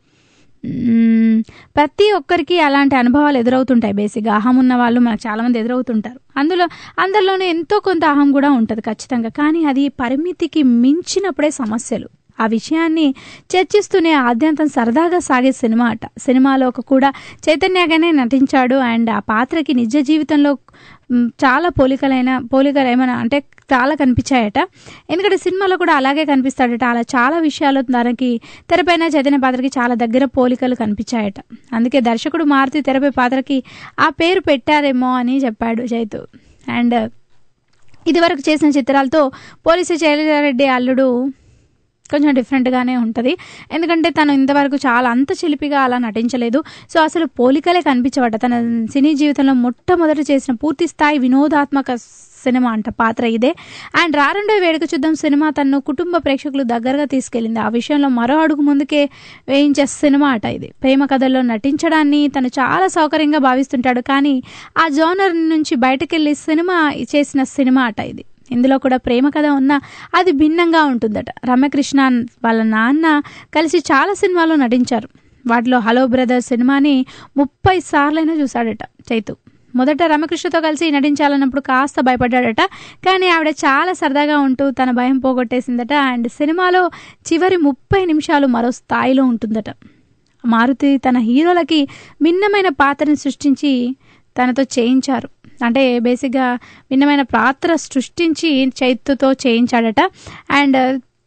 మ్మ్. ప్రతి ఒక్కరికి అలాంటి అనుభవాలు ఎదురవుతుంటాయి బేసిక్గా అహం ఉన్న వాళ్ళు మనకు చాలామంది ఎదురవుతుంటారు అందులో అందరిలోనే ఎంతో కొంత అహం కూడా ఉంటుంది ఖచ్చితంగా కానీ అది పరిమితికి మించినప్పుడే సమస్యలు ఆ విషయాన్ని చర్చిస్తూనే ఆద్యంతం సరదాగా సాగే సినిమా అట సినిమాలో ఒక కూడా చైతన్యగానే నటించాడు అండ్ ఆ పాత్రకి నిజ జీవితంలో మ్, చాలా పోలికలైన పోలికలు ఏమైనా అంటే చాలా కనిపించాయట ఎందుకంటే సినిమాలో కూడా అలాగే కనిపిస్తాడట అలా చాలా విషయాలు తనకి తెరపైన చైతన్య పాత్రకి చాలా దగ్గర పోలికలు కనిపించాయట అందుకే దర్శకుడు మారుతి తెరపై పాత్రకి ఆ పేరు పెట్టారేమో అని చెప్పాడు చైతు అండ్ ఇదివరకు చేసిన చిత్రాలతో పోలీసు శైలజారెడ్డి అల్లుడు కొంచెం డిఫరెంట్గానే ఉంటుంది ఎందుకంటే తను ఇంతవరకు చాలా అంత చిలిపిగా అలా నటించలేదు సో అసలు పోలికలే కనిపించబడ్డ తన సినీ జీవితంలో మొట్టమొదటి చేసిన పూర్తి స్థాయి వినోదాత్మక సినిమా అంట పాత్ర ఇదే అండ్ రారండో వేడుక చూద్దాం సినిమా తను కుటుంబ ప్రేక్షకులు దగ్గరగా తీసుకెళ్ళింది ఆ విషయంలో మరో అడుగు ముందుకే వేయించే సినిమా అట ఇది ప్రేమ కథల్లో నటించడాన్ని తను చాలా సౌకర్యంగా భావిస్తుంటాడు కానీ ఆ జోనర్ నుంచి బయటకెళ్ళి సినిమా చేసిన సినిమా అట ఇది ఇందులో కూడా ప్రేమ కథ ఉన్నా అది భిన్నంగా ఉంటుందట రమ్యకృష్ణ వాళ్ళ నాన్న కలిసి చాలా సినిమాల్లో నటించారు వాటిలో హలో బ్రదర్ సినిమాని ముప్పై సార్లైనా చూశాడట చైతు మొదట రమకృష్ణతో కలిసి నటించాలన్నప్పుడు కాస్త భయపడ్డాడట కానీ ఆవిడ చాలా సరదాగా ఉంటూ తన భయం పోగొట్టేసిందట అండ్ సినిమాలో చివరి ముప్పై నిమిషాలు మరో స్థాయిలో ఉంటుందట మారుతి తన హీరోలకి భిన్నమైన పాత్రని సృష్టించి తనతో చేయించారు అంటే బేసిక్గా భిన్నమైన పాత్ర సృష్టించి చైత్తుతో చేయించాడట అండ్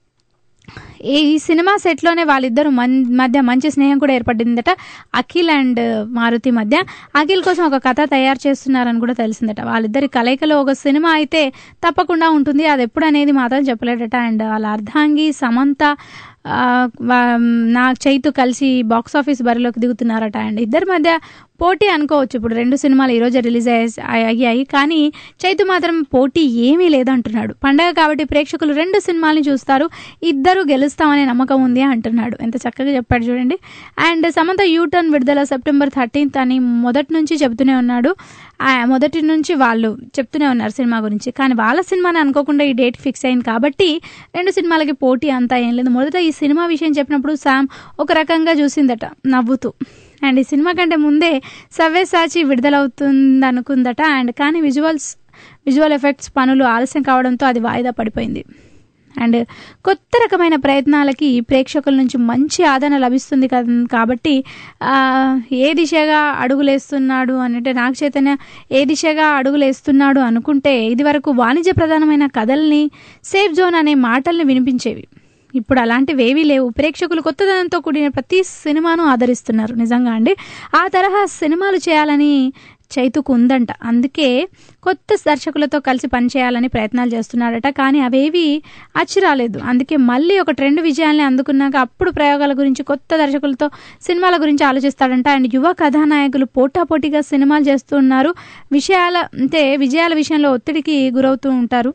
ఈ సినిమా సెట్లోనే వాళ్ళిద్దరు మన్ మధ్య మంచి స్నేహం కూడా ఏర్పడిందట అఖిల్ అండ్ మారుతి మధ్య అఖిల్ కోసం ఒక కథ తయారు చేస్తున్నారని కూడా తెలిసిందట వాళ్ళిద్దరి కలయికలో ఒక సినిమా అయితే తప్పకుండా ఉంటుంది అది ఎప్పుడు అనేది మాత్రం చెప్పలేడట అండ్ వాళ్ళ అర్ధాంగి సమంత ఆ, వా- నా చైతు కలిసి బాక్స్ ఆఫీస్ బరిలోకి దిగుతున్నారట అండ్ ఇద్దరి మధ్య పోటీ అనుకోవచ్చు ఇప్పుడు రెండు సినిమాలు ఈరోజు రిలీజ్ అయ్యాయి అయ్యాయి కానీ చైతు మాత్రం పోటీ ఏమీ లేదంటున్నాడు పండగ కాబట్టి ప్రేక్షకులు రెండు సినిమాల్ని చూస్తారు ఇద్దరు గెలుస్తామనే నమ్మకం ఉంది అంటున్నాడు ఎంత చక్కగా చెప్పాడు చూడండి అండ్ సమంత యూటర్న్ విడుదల సెప్టెంబర్ థర్టీన్త్ అని మొదటి నుంచి చెబుతూనే ఉన్నాడు ఆ, మొదటి నుంచి వాళ్ళు చెప్తూనే ఉన్నారు సినిమా గురించి కానీ వాళ్ళ సినిమాని అనుకోకుండా ఈ డేట్ ఫిక్స్ అయింది కాబట్టి రెండు సినిమాలకి పోటీ అంతా ఏం లేదు మొదట ఈ సినిమా విషయం చెప్పినప్పుడు శామ్ ఒక రకంగా చూసిందట నవ్వుతూ అండ్ ఈ సినిమా కంటే ముందే సవ్యసాచి విడుదలవుతుంది అనుకుందట అండ్ కానీ విజువల్స్ విజువల్ ఎఫెక్ట్స్ పనులు ఆలస్యం కావడంతో అది వాయిదా పడిపోయింది అండ్ కొత్త రకమైన ప్రయత్నాలకి ప్రేక్షకుల నుంచి మంచి ఆదరణ లభిస్తుంది కదా కాబట్టి ఆ, ఏ దిశగా అడుగులేస్తున్నాడు అంటే నాగ చైతన్య ఏ దిశగా అడుగులేస్తున్నాడు అనుకుంటే ఇదివరకు వాణిజ్య ప్రధానమైన కథల్ని సేఫ్ జోన్ అనే మాటల్ని వినిపించేవి ఇప్పుడు అలాంటివి ఏవీ లేవు ప్రేక్షకులు కొత్తదనంతో కూడిన ప్రతి సినిమాను ఆదరిస్తున్నారు నిజంగా అండి ఆ తరహా సినిమాలు చేయాలని చైతుకు ఉందంట అందుకే కొత్త దర్శకులతో కలిసి పనిచేయాలని ప్రయత్నాలు చేస్తున్నాడట కానీ అవేవి అచ్చి రాలేదు అందుకే మళ్ళీ ఒక ట్రెండ్ విజయాల్ని అందుకున్నాక అప్పుడు ప్రయోగాల గురించి కొత్త దర్శకులతో సినిమాల గురించి ఆలోచిస్తాడంట అండ్ యువ కథానాయకులు పోటాపోటీగా సినిమాలు చేస్తున్నారు విషయాల అంటే విజయాల విషయంలో ఒత్తిడికి గురవుతూ ఉంటారు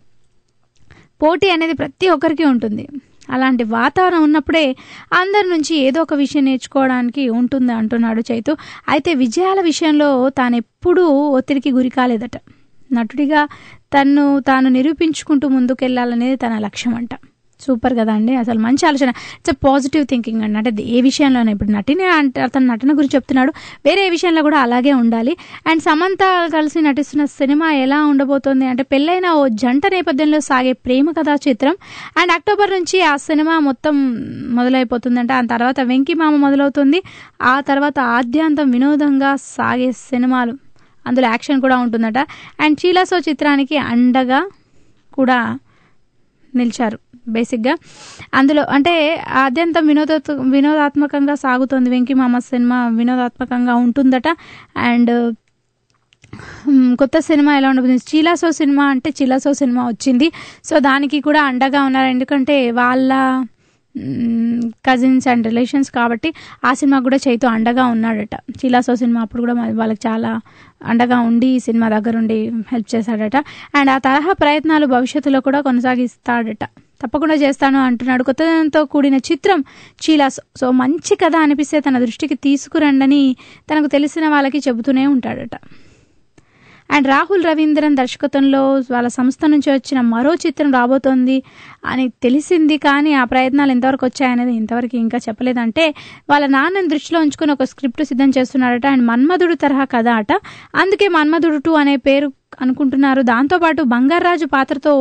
పోటీ అనేది ప్రతి ఒక్కరికి ఉంటుంది అలాంటి వాతావరణం ఉన్నప్పుడే అందరి నుంచి ఏదో ఒక విషయం నేర్చుకోవడానికి ఉంటుంది అంటున్నాడు చైతు అయితే విజయాల విషయంలో తాను ఎప్పుడూ ఒత్తిడికి గురి కాలేదట నటుడిగా తను తాను నిరూపించుకుంటూ ముందుకెళ్లాలనేది తన లక్ష్యం అంట సూపర్ కదా అండి అసలు మంచి ఆలోచన ఇట్స్ పాజిటివ్ థింకింగ్ అండి అంటే ఏ విషయంలోనే ఇప్పుడు నటిని అంటే అతను నటన గురించి చెప్తున్నాడు వేరే ఏ విషయంలో కూడా అలాగే ఉండాలి అండ్ సమంత కలిసి నటిస్తున్న సినిమా ఎలా ఉండబోతోంది అంటే పెళ్ళైన ఓ జంట నేపథ్యంలో సాగే ప్రేమ కథా చిత్రం అండ్ అక్టోబర్ నుంచి ఆ సినిమా మొత్తం మొదలైపోతుందంట ఆ తర్వాత వెంకీ మామ మొదలవుతుంది ఆ తర్వాత ఆద్యాంతం వినోదంగా సాగే సినిమాలు అందులో యాక్షన్ కూడా ఉంటుందట అండ్ చీలాసో చిత్రానికి అండగా కూడా నిలిచారు బేసిక్గా అందులో అంటే అత్యంతం వినోద వినోదాత్మకంగా సాగుతోంది వెంకీ మామ సినిమా వినోదాత్మకంగా ఉంటుందట అండ్ మ్, కొత్త సినిమా ఎలా ఉండబోతుంది చీలాసో సినిమా అంటే చీలాసో సినిమా వచ్చింది సో దానికి కూడా అండగా ఉన్నారు ఎందుకంటే వాళ్ళ కజిన్స్ అండ్ రిలేషన్స్ కాబట్టి ఆ సినిమా కూడా చైతు అండగా ఉన్నాడట చీలాసో సినిమా అప్పుడు కూడా మరి వాళ్ళకి చాలా అండగా ఉండి ఈ సినిమా దగ్గర ఉండి హెల్ప్ చేశాడట అండ్ ఆ తరహా ప్రయత్నాలు భవిష్యత్తులో కూడా కొనసాగిస్తాడట తప్పకుండా చేస్తాను అంటున్నాడు కొత్తదనంతో కూడిన చిత్రం చీలాస్ సో మంచి కథ అనిపిస్తే తన దృష్టికి తీసుకురండని తనకు తెలిసిన వాళ్ళకి చెబుతూనే ఉంటాడట అండ్ రాహుల్ రవీంద్రన్ దర్శకత్వంలో వాళ్ళ సంస్థ నుంచి వచ్చిన మరో చిత్రం రాబోతోంది అని తెలిసింది కానీ ఆ ప్రయత్నాలు ఎంతవరకు వచ్చాయనేది ఇంతవరకు ఇంకా చెప్పలేదంటే వాళ్ళ నాన్నని దృష్టిలో ఉంచుకుని ఒక స్క్రిప్ట్ సిద్ధం చేస్తున్నాడట అండ్ మన్మధుడు తరహా కథ అట అందుకే మన్మధుడు టూ అనే పేరు అనుకుంటున్నారు దాంతోపాటు బంగారాజు పాత్రతో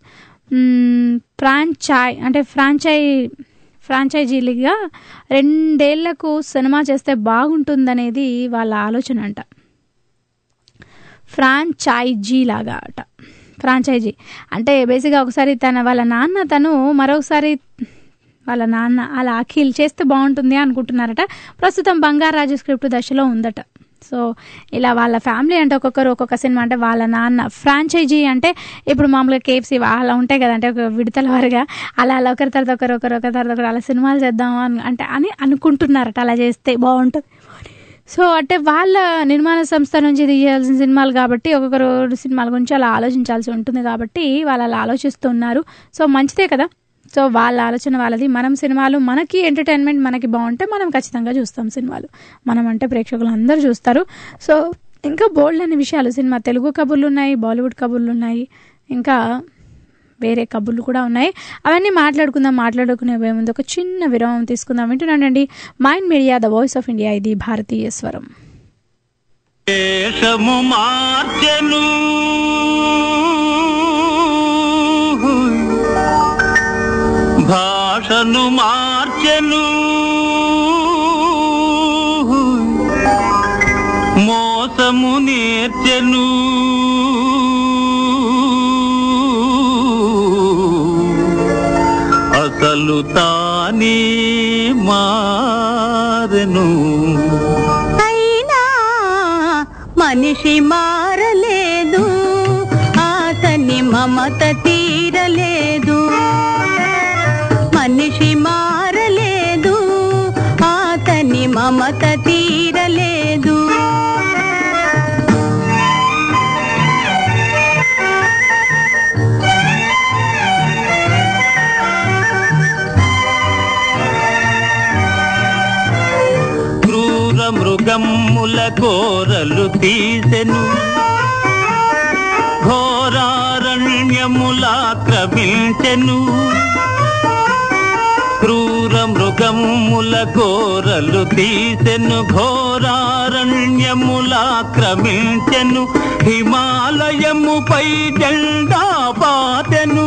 మ్, ఫ్రాంచై అంటే ఫ్రాంచై ఫ్రాంచైజీలుగా రెండేళ్లకు సినిమా చేస్తే బాగుంటుందనేది వాళ్ళ ఆలోచన అంట ఫ్రాంచైజీ లాగా అట ఫ్రాంచైజీ అంటే బేసిక్గా ఒకసారి తన వాళ్ళ నాన్న తను మరొకసారి వాళ్ళ నాన్న అలా అఖిల్ చేస్తే బాగుంటుంది అనుకుంటున్నారట ప్రస్తుతం బంగారాజు స్క్రిప్ట్ దశలో ఉందట సో ఇలా వాళ్ళ ఫ్యామిలీ అంటే ఒక్కొక్కరు ఒక్కొక్క సినిమా అంటే వాళ్ళ నాన్న ఫ్రాంచైజీ అంటే ఇప్పుడు మామూలుగా కేఎఫ్సీ అలా ఉంటాయి కదా అంటే ఒక విడతల వారిగా అలా అలా ఒకరి తర్వాత ఒకరు ఒకరు ఒకరి తర్వాత ఒకరు అలా సినిమాలు చేద్దాం అని అంటే అని అనుకుంటున్నారట అలా చేస్తే బాగుంటుంది సో అంటే వాళ్ళ నిర్మాణ సంస్థ నుంచి తీయాల్సిన సినిమాలు కాబట్టి ఒక్కొక్కరు సినిమాల గురించి అలా ఆలోచించాల్సి ఉంటుంది కాబట్టి వాళ్ళు అలా ఆలోచిస్తున్నారు సో మంచిదే కదా సో వాళ్ళ ఆలోచన వాళ్ళది మనం సినిమాలు మనకి ఎంటర్టైన్మెంట్ మనకి బాగుంటే మనం ఖచ్చితంగా చూస్తాం సినిమాలు మనం అంటే ప్రేక్షకులు అందరూ చూస్తారు సో ఇంకా బోల్డ్ అనే విషయాలు సినిమా తెలుగు కబుర్లు ఉన్నాయి బాలీవుడ్ కబుర్లు ఉన్నాయి ఇంకా వేరే కబుర్లు కూడా ఉన్నాయి అవన్నీ మాట్లాడుకుందాం మాట్లాడుకునే ముందు ఒక చిన్న విరామం తీసుకుందాం వింటున్నానండి mind media the voice of India ఇది భారతీయ స్వరం వేషము మార్చెను భాషను మార్చెను మోసము నేర్చెను అసలు తానే మారెను అయినా మనిషి మారలేదు అతని మమత తీరలేదు మనిషి మారలేదు అతని మమత తీరలేదు క్రూర మృగమ్ముల కోరలు తీసెను ఘోరారణ్యములాక్రమించెను క్రూర మృగమ్ముల కోరలు తీసెను ఘోరారణ్యములాక్రమించెను హిమాలయముపై జెండా పాతెను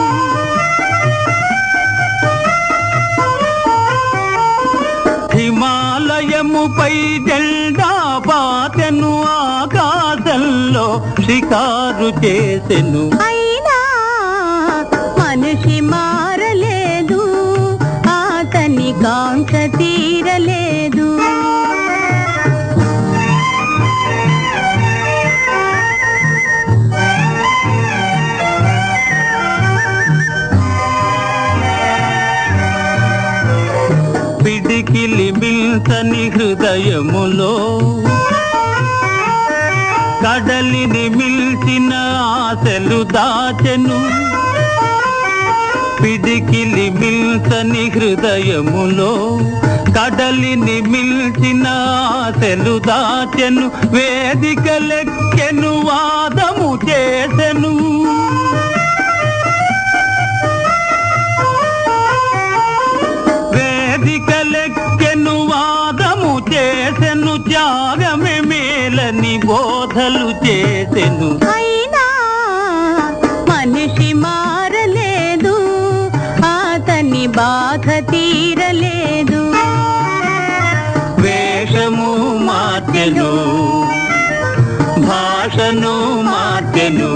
హిమాలయముపై జెండా పాతెను ఆకాశంలో షికారు చేసెను అయినా మనిషి మారలేదు అతని కాంక్ష తీరలేదు పిడికిలి మిల్సని హృదయములో కడలిని మిల్చిన ఆశలు దాచెను పిడికిలి మిల్సని హృదయములో కడలిని మిల్చిన ఆశలు దాచెను వేదిక లెక్కెను వాదము చేసెను వేదిక లెక్కెను వాదము చేసెను త్యాగమే మేలని బోధలు చేసెను అయినా మనిషి మారలేదు అతని బాధ తీరలేదు వేషము మార్చెను భాషను మార్చెను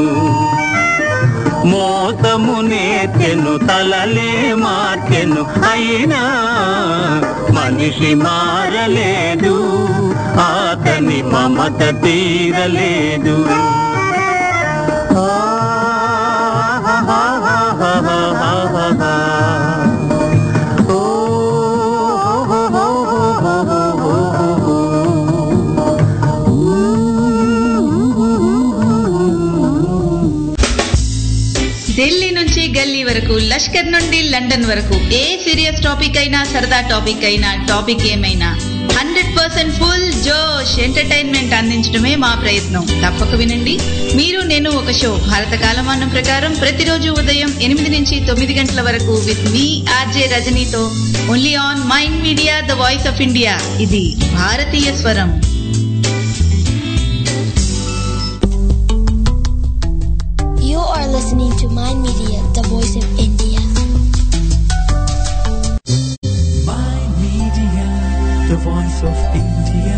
మోసము నేర్చెను తలలే మార్చెను అయినా మనిషి మారలేదు అతని మమత తీరలేదు ఢిల్లీ నుంచి గల్లీ వరకు లష్కర్ నుండి లండన్ వరకు ఏ సీరియస్ టాపిక్ అయినా సరదా టాపిక్ అయినా టాపిక్ ఏమైనా హండ్రెడ్ పర్సెంట్ ఫుల్ జోష్ ఎంటర్టైన్మెంట్ అందించడమే మా ప్రయత్నం తప్పక వినండి మీరు నేను ఒక షో భారత కాలమానం ప్రకారం ప్రతిరోజు ఉదయం ఎనిమిది నుంచి తొమ్మిది గంటల వరకు విత్ మీ ఆర్జే రజనీతో only on mind media the voice of India ఇది భారతీయ స్వరం You are listening to Mind Media, the voice of India. Mind Media, the voice of India.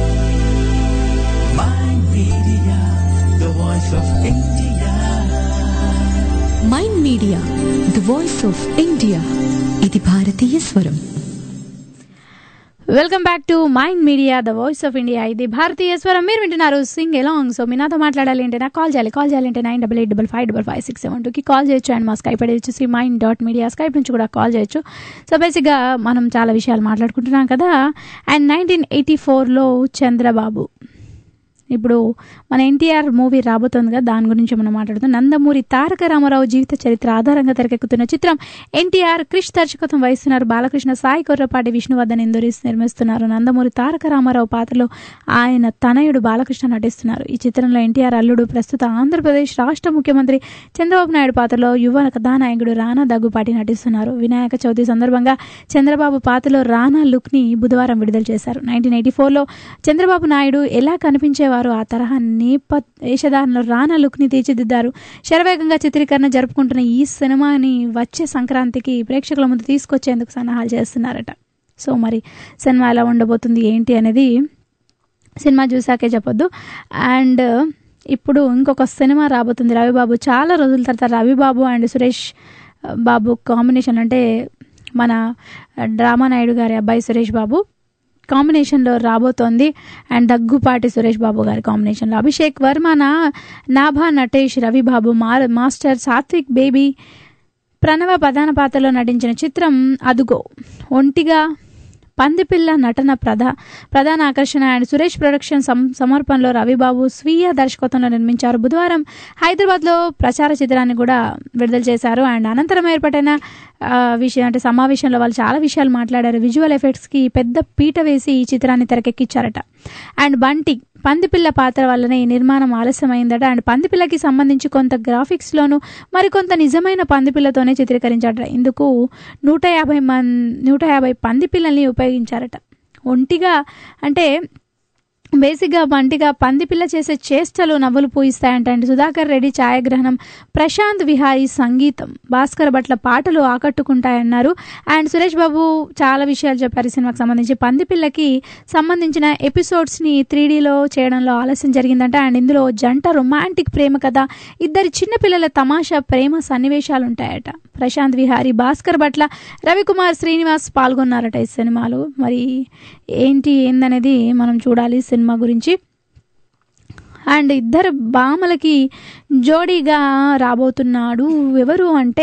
Mind Media, the voice of India. Mind media the voice of India ఇది భారతీయ స్వరం welcome back to mind media the voice of India ఇది భారతీయ స్వరం మీరు వింటున్నారు sing along so మీ నాతో మాట్లాడాలి అంటే నాకు కాల్ చేయాలి కాల్ చేయాలంటే nine double eight double five double five six seven టూకి కాల్ చేయొచ్చు అండ్ మా స్కైప్ ఐడి వచ్చేసి మైండ్ డాట్ మీడియా స్కైప్ నుంచి కూడా కాల్ చేయొచ్చు సో బేసిక్గా మనం చాలా విషయాలు మాట్లాడుకుంటున్నాం కదా అండ్ నైన్టీన్ ఎయిటీ ఫోర్లో చంద్రబాబు ఇప్పుడు మన ఎన్టీఆర్ మూవీ రాబోతోంది కదా దాని గురించి మనం మాట్లాడుతాం నందమూరి తారక రామారావు జీవిత చరిత్ర ఆధారంగా తెరకెక్కుతున్న చిత్రం ఎన్టీఆర్ క్రిష్ దర్శకత్వం వహిస్తున్నారు బాలకృష్ణ సాయి కొర్రపాటి విష్ణువర్ధన్ ఇందూరి నిర్మిస్తున్నారు నందమూరి తారక రామారావు పాత్రలో ఆయన తనయుడు బాలకృష్ణ నటిస్తున్నారు ఈ చిత్రంలో ఎన్టీఆర్ అల్లుడు ప్రస్తుత ఆంధ్రప్రదేశ్ రాష్ట్ర ముఖ్యమంత్రి చంద్రబాబు నాయుడు పాత్రలో యువ కథానాయకుడు రానా దగ్గుపాటి నటిస్తున్నారు వినాయక చవితి సందర్భంగా చంద్రబాబు పాత్రలో రానా లుక్ ని బుధవారం విడుదల చేశారు నైన్టీన్ ఎయిటీ ఫోర్లో చంద్రబాబు నాయుడు ఎలా కనిపించేవారు ఆ తరహా నేప వేషధారణలో రానా లుక్ ని తీర్చిదిద్దారు శరవేగంగా చిత్రీకరణ జరుపుకుంటున్న ఈ సినిమాని వచ్చే సంక్రాంతికి ప్రేక్షకుల ముందు తీసుకొచ్చేందుకు సన్నాహాలు చేస్తున్నారట సో మరి సినిమా ఎలా ఉండబోతుంది ఏంటి అనేది సినిమా చూసాకే చెప్పొద్దు అండ్ ఇప్పుడు ఇంకొక సినిమా రాబోతుంది రవిబాబు చాలా రోజుల తర్వాత రవిబాబు అండ్ సురేష్ బాబు కాంబినేషన్ అంటే మన డ్రామా నాయుడు గారి అబ్బాయి సురేష్ బాబు కాంబినేషన్లో రాబోతోంది అండ్ దగ్గుపాటి సురేష్ బాబు గారి కాంబినేషన్లో అభిషేక్ వర్మ నా నాభా నటేష్ రవిబాబు మా మాస్టర్ సాత్విక్ బేబీ ప్రణవ ప్రధాన పాత్రలో నటించిన చిత్రం అదుగో ఒంటిగా పందిపిల్ల నటన ప్రధా ప్రధాన ఆకర్షణ అండ్ సురేష్ ప్రొడక్షన్ సం సమర్పణలో రవిబాబు స్వీయ దర్శకత్వంలో నిర్మించారు బుధవారం హైదరాబాద్లో ప్రచార చిత్రాన్ని కూడా విడుదల చేశారు అండ్ అనంతరం ఏర్పాటైన ఆ, విషయం అంటే సమావేశంలో వాళ్ళు చాలా విషయాలు మాట్లాడారు విజువల్ ఎఫెక్ట్స్కి పెద్ద పీట వేసి ఈ చిత్రాన్ని తెరకెక్కించారట అండ్ బంటి పందిపిల్ల పాత్ర వల్లనే ఈ నిర్మాణం ఆలస్యమైందట అండ్ పందిపిల్లకి సంబంధించి కొంత గ్రాఫిక్స్లోను మరికొంత నిజమైన పందిపిల్లతోనే చిత్రీకరించారట ఇందుకు నూట యాభై మన్ నూట యాభై పందిపిల్లల్ని ఉపయోగించారట ఒంటిగా అంటే బేసిక్గా బంటిగా పందిపిల్ల చేసే చేష్టలు నవ్వులు పూయిస్తాయంట అండ్ సుధాకర్ రెడ్డి ఛాయాగ్రహణం ప్రశాంత్ విహారీ సంగీతం భాస్కర్ భట్ల పాటలు ఆకట్టుకుంటాయన్నారు అండ్ సురేష్ బాబు చాలా విషయాలు చెప్పారు ఈ సినిమాకి సంబంధించి పందిపిల్లకి సంబంధించిన ఎపిసోడ్స్ని త్రీ డీలో చేయడంలో ఆలస్యం జరిగిందంట అండ్ ఇందులో జంట రొమాంటిక్ ప్రేమ కథ ఇద్దరి చిన్నపిల్లల తమాషా ప్రేమ సన్నివేశాలు ఉంటాయట ప్రశాంత్ విహారీ భాస్కర్ భట్ల రవికుమార్ శ్రీనివాస్ పాల్గొన్నారట ఈ సినిమాలో మరి ఏంటి ఏందనేది మనం చూడాలి సినిమా గురించి అండ్ ఇద్దరు భామలకి జోడీగా రాబోతున్నాడు ఎవరు అంటే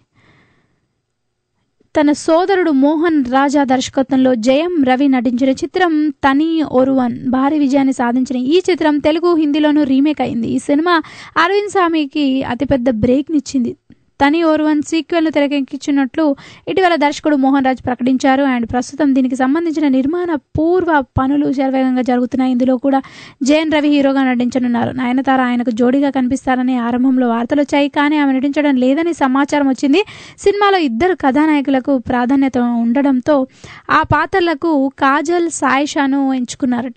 తన సోదరుడు మోహన్ రాజా దర్శకత్వంలో జయం రవి నటించిన చిత్రం తని ఒరువన్ భారీ విజయాన్ని సాధించిన ఈ చిత్రం తెలుగు హిందీలోనూ రీమేక్ అయింది ఈ సినిమా అరవింద్ స్వామికి అతిపెద్ద బ్రేక్నిచ్చింది తని ఓర్వన్ సీక్వెల్ను తెరకెక్కించినట్లు ఇటీవల దర్శకుడు మోహన్ రాజ్ ప్రకటించారు అండ్ ప్రస్తుతం దీనికి సంబంధించిన నిర్మాణ పూర్వ పనులు శరవేగంగా జరుగుతున్నాయి ఇందులో కూడా జయన్ రవి హీరోగా నటించనున్నారు నయనతార ఆయనకు జోడీగా కనిపిస్తారని ఆరంభంలో వార్తలు వచ్చాయి కానీ ఆమె నటించడం లేదని సమాచారం వచ్చింది సినిమాలో ఇద్దరు కథానాయకులకు ప్రాధాన్యత ఉండడంతో ఆ పాత్రలకు కాజల్ సాయిషాను ఎంచుకున్నారట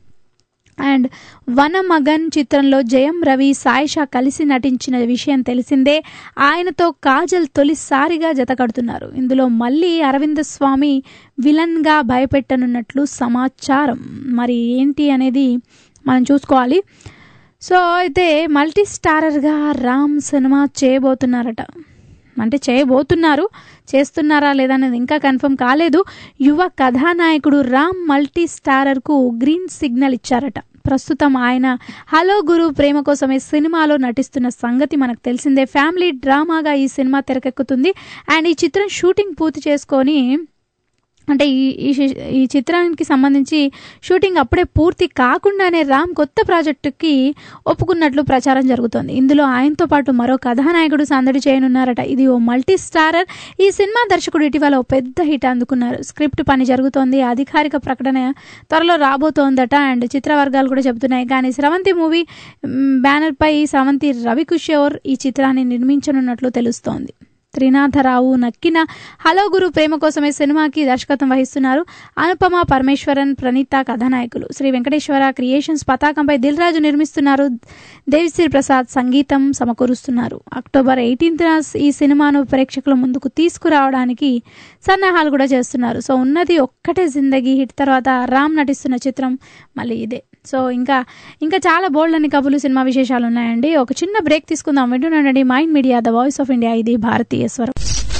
అండ్ వనమగన్ చిత్రంలో జయం రవి సాయిషా కలిసి నటించిన విషయం తెలిసిందే ఆయనతో కాజల్ తొలిసారిగా జతకడుతున్నారు ఇందులో మళ్ళీ అరవింద స్వామి విలన్గా భయపెట్టనున్నట్లు సమాచారం మరి ఏంటి అనేది మనం చూసుకోవాలి సో అయితే మల్టీ స్టారర్గా రామ్ సినిమా చేయబోతున్నారట అంటే చేయబోతున్నారు చేస్తున్నారా లేదా అనేది ఇంకా కన్ఫర్మ్ కాలేదు యువ కథానాయకుడు రామ్ మల్టీ స్టారర్కు గ్రీన్ సిగ్నల్ ఇచ్చారట ప్రస్తుతం ఆయన హలో గురు ప్రేమ కోసమే సినిమాలో నటిస్తున్న సంగతి మనకు తెలిసిందే ఫ్యామిలీ డ్రామాగా ఈ సినిమా తెరకెక్కుతుంది అండ్ ఈ చిత్రం షూటింగ్ పూర్తి చేసుకొని అంటే ఈ ఈ శి- ఈ చిత్రానికి సంబంధించి షూటింగ్ అప్పుడే పూర్తి కాకుండానే రామ్ కొత్త ప్రాజెక్టుకి ఒప్పుకున్నట్లు ప్రచారం జరుగుతోంది ఇందులో ఆయనతో పాటు మరో కథానాయకుడు సందడి చేయనున్నారట ఇది ఓ మల్టీ స్టారర్ ఈ సినిమా దర్శకుడు ఇటీవల ఓ పెద్ద హిట్ అందుకున్నారు స్క్రిప్ట్ పని జరుగుతోంది అధికారిక ప్రకటన త్వరలో రాబోతోందట అండ్ చిత్ర వర్గాలు కూడా చెబుతున్నాయి కానీ స్రవంతి మూవీ మ్, బ్యానర్ పై స్రవంతి రవికిషోర్ ఈ చిత్రాన్ని నిర్మించనున్నట్లు తెలుస్తోంది త్రినాథరావు నక్కిన హలో గురు ప్రేమ కోసమే సినిమాకి దర్శకత్వం వహిస్తున్నారు అనుపమ పరమేశ్వరన్ ప్రణీత కథానాయకులు శ్రీ వెంకటేశ్వర క్రియేషన్స్ పతాకంపై దిల్ రాజు నిర్మిస్తున్నారు దేవిశ్రీ ప్రసాద్ సంగీతం సమకూరుస్తున్నారు అక్టోబర్ ఎయిటీన్త్ ఈ సినిమాను ప్రేక్షకుల ముందుకు తీసుకురావడానికి సన్నాహాలు కూడా చేస్తున్నారు సో ఉన్నది ఒక్కటే జిందగీ హిట్ తర్వాత రామ్ నటిస్తున్న చిత్రం మళ్ళీ ఇదే సో ఇంకా ఇంకా చాలా బోల్డ్ అని కబులు సినిమా విశేషాలు ఉన్నాయండి ఒక చిన్న బ్రేక్ తీసుకుందాం వింటున్నానండి mind media the voice of India ఇది భారతీయ స్వరం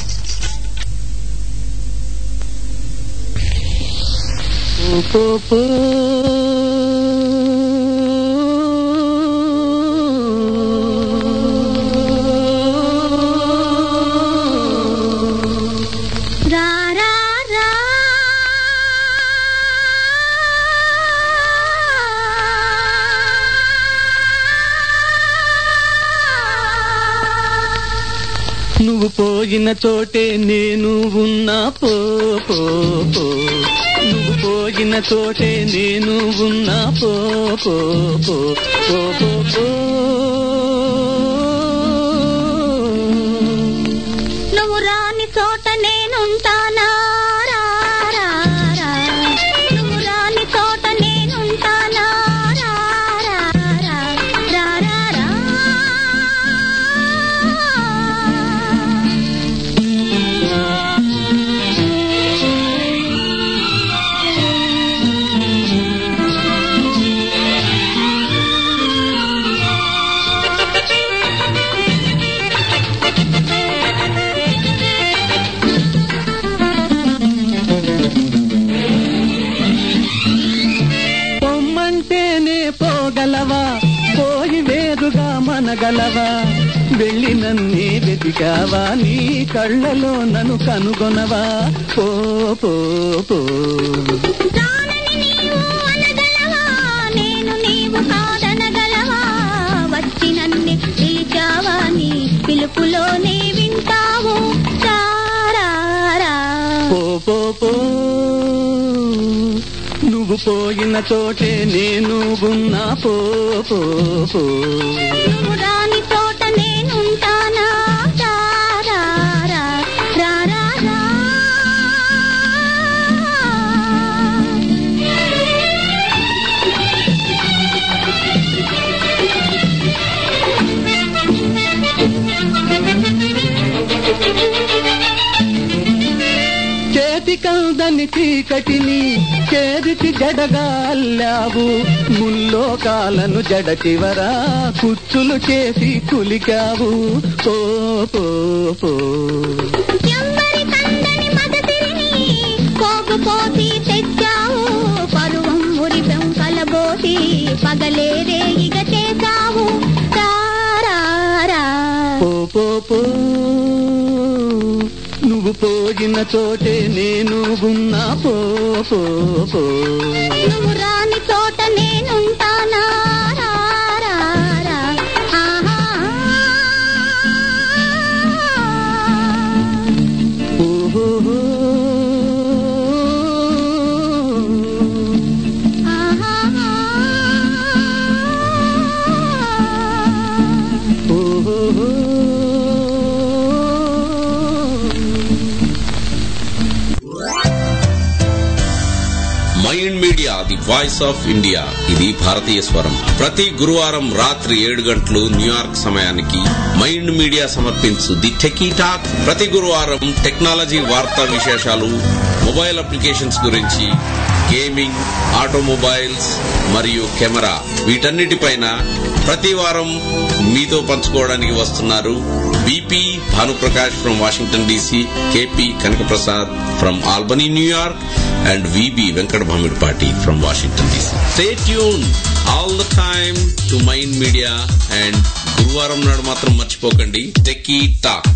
రా రా రా చోటే నేను ఉన్నా పో పో పో నువ్వు పోయిన చోటే నేను ఉన్నా పో పో పో పో పో పో నువ్వు రాని చోట నేనుంటానా రా, రా, రా. నువ్వు రాని చోట నేనుంటానా రా, రా, రా. రా, రా, రా. పొమ్మంటేనే పోగలవా పోయి వేరుగా మనగలవా వెళ్ళి నన్నే వెతికావా నీ కళ్ళలో నన్ను కనుగొనవా పో పో పో అనగలవా నేను నీవు కాదనగలవా వచ్చి నన్ను పిలిచావా నీ పిలుపులోనే వింటావు రా, రా, రా. పో పో పో నువ్వు పోయిన చోటే నేను ఉన్నా పో పో పో నువ్వు రాని చోట నేనుంటానా రా, రా, రా. రా, రా, రా. చేతి కందని చీకటిని చేరిచి జడగా అల్లావు ముల్లోకాలను జడ చివరా కుచ్చులు చేసి కులికావు పో పో పో ఎవ్వరి కందని మగతిరిని పోగుపోసి తెచ్చావు పరువం ఉరి పెంకలబోసి పగలే రేయిగ చేశావు రా, రా, రా. పో పో పో నువ్వు పోయిన చోటే నేను ఉన్నా పో పో పో నువ్వు రాని చోట నేనుంటానా రా, రా, రా. ఆహా. ఓహో mind media the voice of India ఇది భారతీయ స్వరం ప్రతి గురువారం రాత్రి ఏడు గంటలు న్యూయార్క్ సమయానికి మైండ్ మీడియా సమర్పించు ది టెకీ టాక్ ప్రతి గురువారం టెక్నాలజీ వార్తా విశేషాలు మొబైల్ అప్లికేషన్స్ గురించి గేమింగ్ ఆటోమొబైల్స్ మరియు కెమెరా వీటన్నిటిపైన ప్రతి వారం మీతో పంచుకోవడానికి వస్తున్నారు BP Bhanuprakash from Washington DC KP Kanakaprasad from Albany New York and VB Venkata Bhamidipati from Washington DC stay tune all the time to mind media and గురువారం నాడు మాత్రం మర్చిపోకండి టెక్కీ టాక్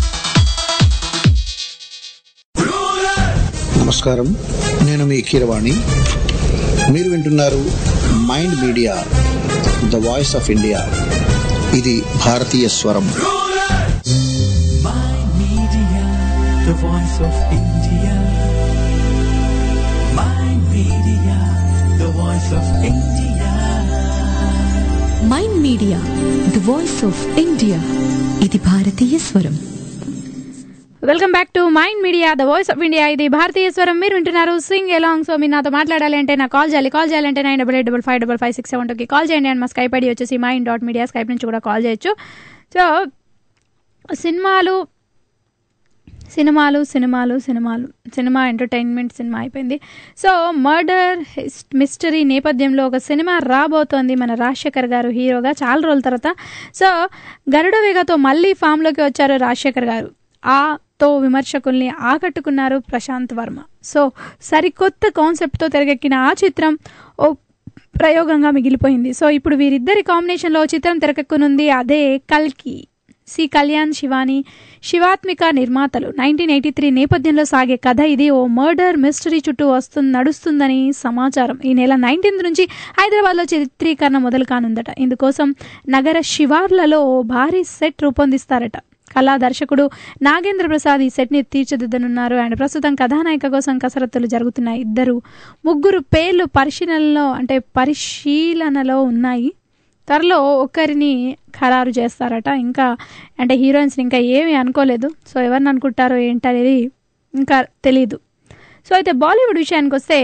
నమస్కారం నేను మీ కీరవాణి మీరు వింటున్నారు mind media the voice of India ఇది భారతీయ స్వరం Media, the voice of India. Mind Media, the voice of India. Mind media the voice of India ఇది భారతీయ స్వరం welcome back to mind media the voice of India ఇది భారతీయ స్వరం మీరు వింటున్నారు సింగ్ ఎలాంగ్ సో మీరు నాతో మాట్లాడాలి అంటే నాకు కాల్ చేయాలి కాల్ చేయాలంటే nine double eight double five double five six seven టూకి కాల్ చేయండి అండ్ మా స్కైప్ ఐడి వచ్చేసి మైండ్ డాట్ మీడియా స్కైప్ నుంచి కూడా కాల్ చేయొచ్చు సో సినిమాలు సినిమాలు సినిమాలు సినిమాలు సినిమా ఎంటర్టైన్మెంట్ సినిమా అయిపోయింది సో మర్డర్ మిస్టరీ నేపథ్యంలో ఒక సినిమా రాబోతోంది మన రాజశేఖర్ గారు హీరోగా చాలా రోజుల తర్వాత సో గరుడ వేగతో మళ్ళీ ఫామ్లోకి వచ్చారు రాజశేఖర్ గారు ఆతో విమర్శకుల్ని ఆకట్టుకున్నారు ప్రశాంత్ వర్మ సో సరికొత్త కాన్సెప్ట్తో తెరకెక్కిన ఆ చిత్రం ఓ ప్రయోగంగా మిగిలిపోయింది సో ఇప్పుడు వీరిద్దరి కాంబినేషన్లో చిత్రం తెరకెక్కనుంది అదే కల్కి సి కళ్యాణ్ శివాని శివాత్మిక నిర్మాతలు నైన్టీన్ ఎయిటీ త్రీ నేపథ్యంలో సాగే కథ ఇది ఓ మర్డర్ మిస్టరీ చుట్టూ వస్తుంది నడుస్తుందని సమాచారం ఈ నెల నైన్టీన్త్ నుంచి హైదరాబాద్లో చిత్రీకరణ మొదలు కానుందట ఇందుకోసం నగర శివార్లలో ఓ భారీ సెట్ రూపొందిస్తారట కళా దర్శకుడు నాగేంద్ర ప్రసాద్ ఈ సెట్ని తీర్చిదిద్దనున్నారు అండ్ ప్రస్తుతం కథానాయిక కోసం కసరత్తులు జరుగుతున్నాయి ఇద్దరు ముగ్గురు పేర్లు పరిశీలనలో అంటే పరిశీలనలో ఉన్నాయి త్వరలో ఒక్కరిని ఖరారు చేస్తారట ఇంకా అంటే హీరోయిన్స్ ఇంకా ఏమీ అనుకోలేదు సో ఎవరిని అనుకుంటారో ఏంటనేది ఇంకా తెలీదు సో అయితే బాలీవుడ్ విషయానికి వస్తే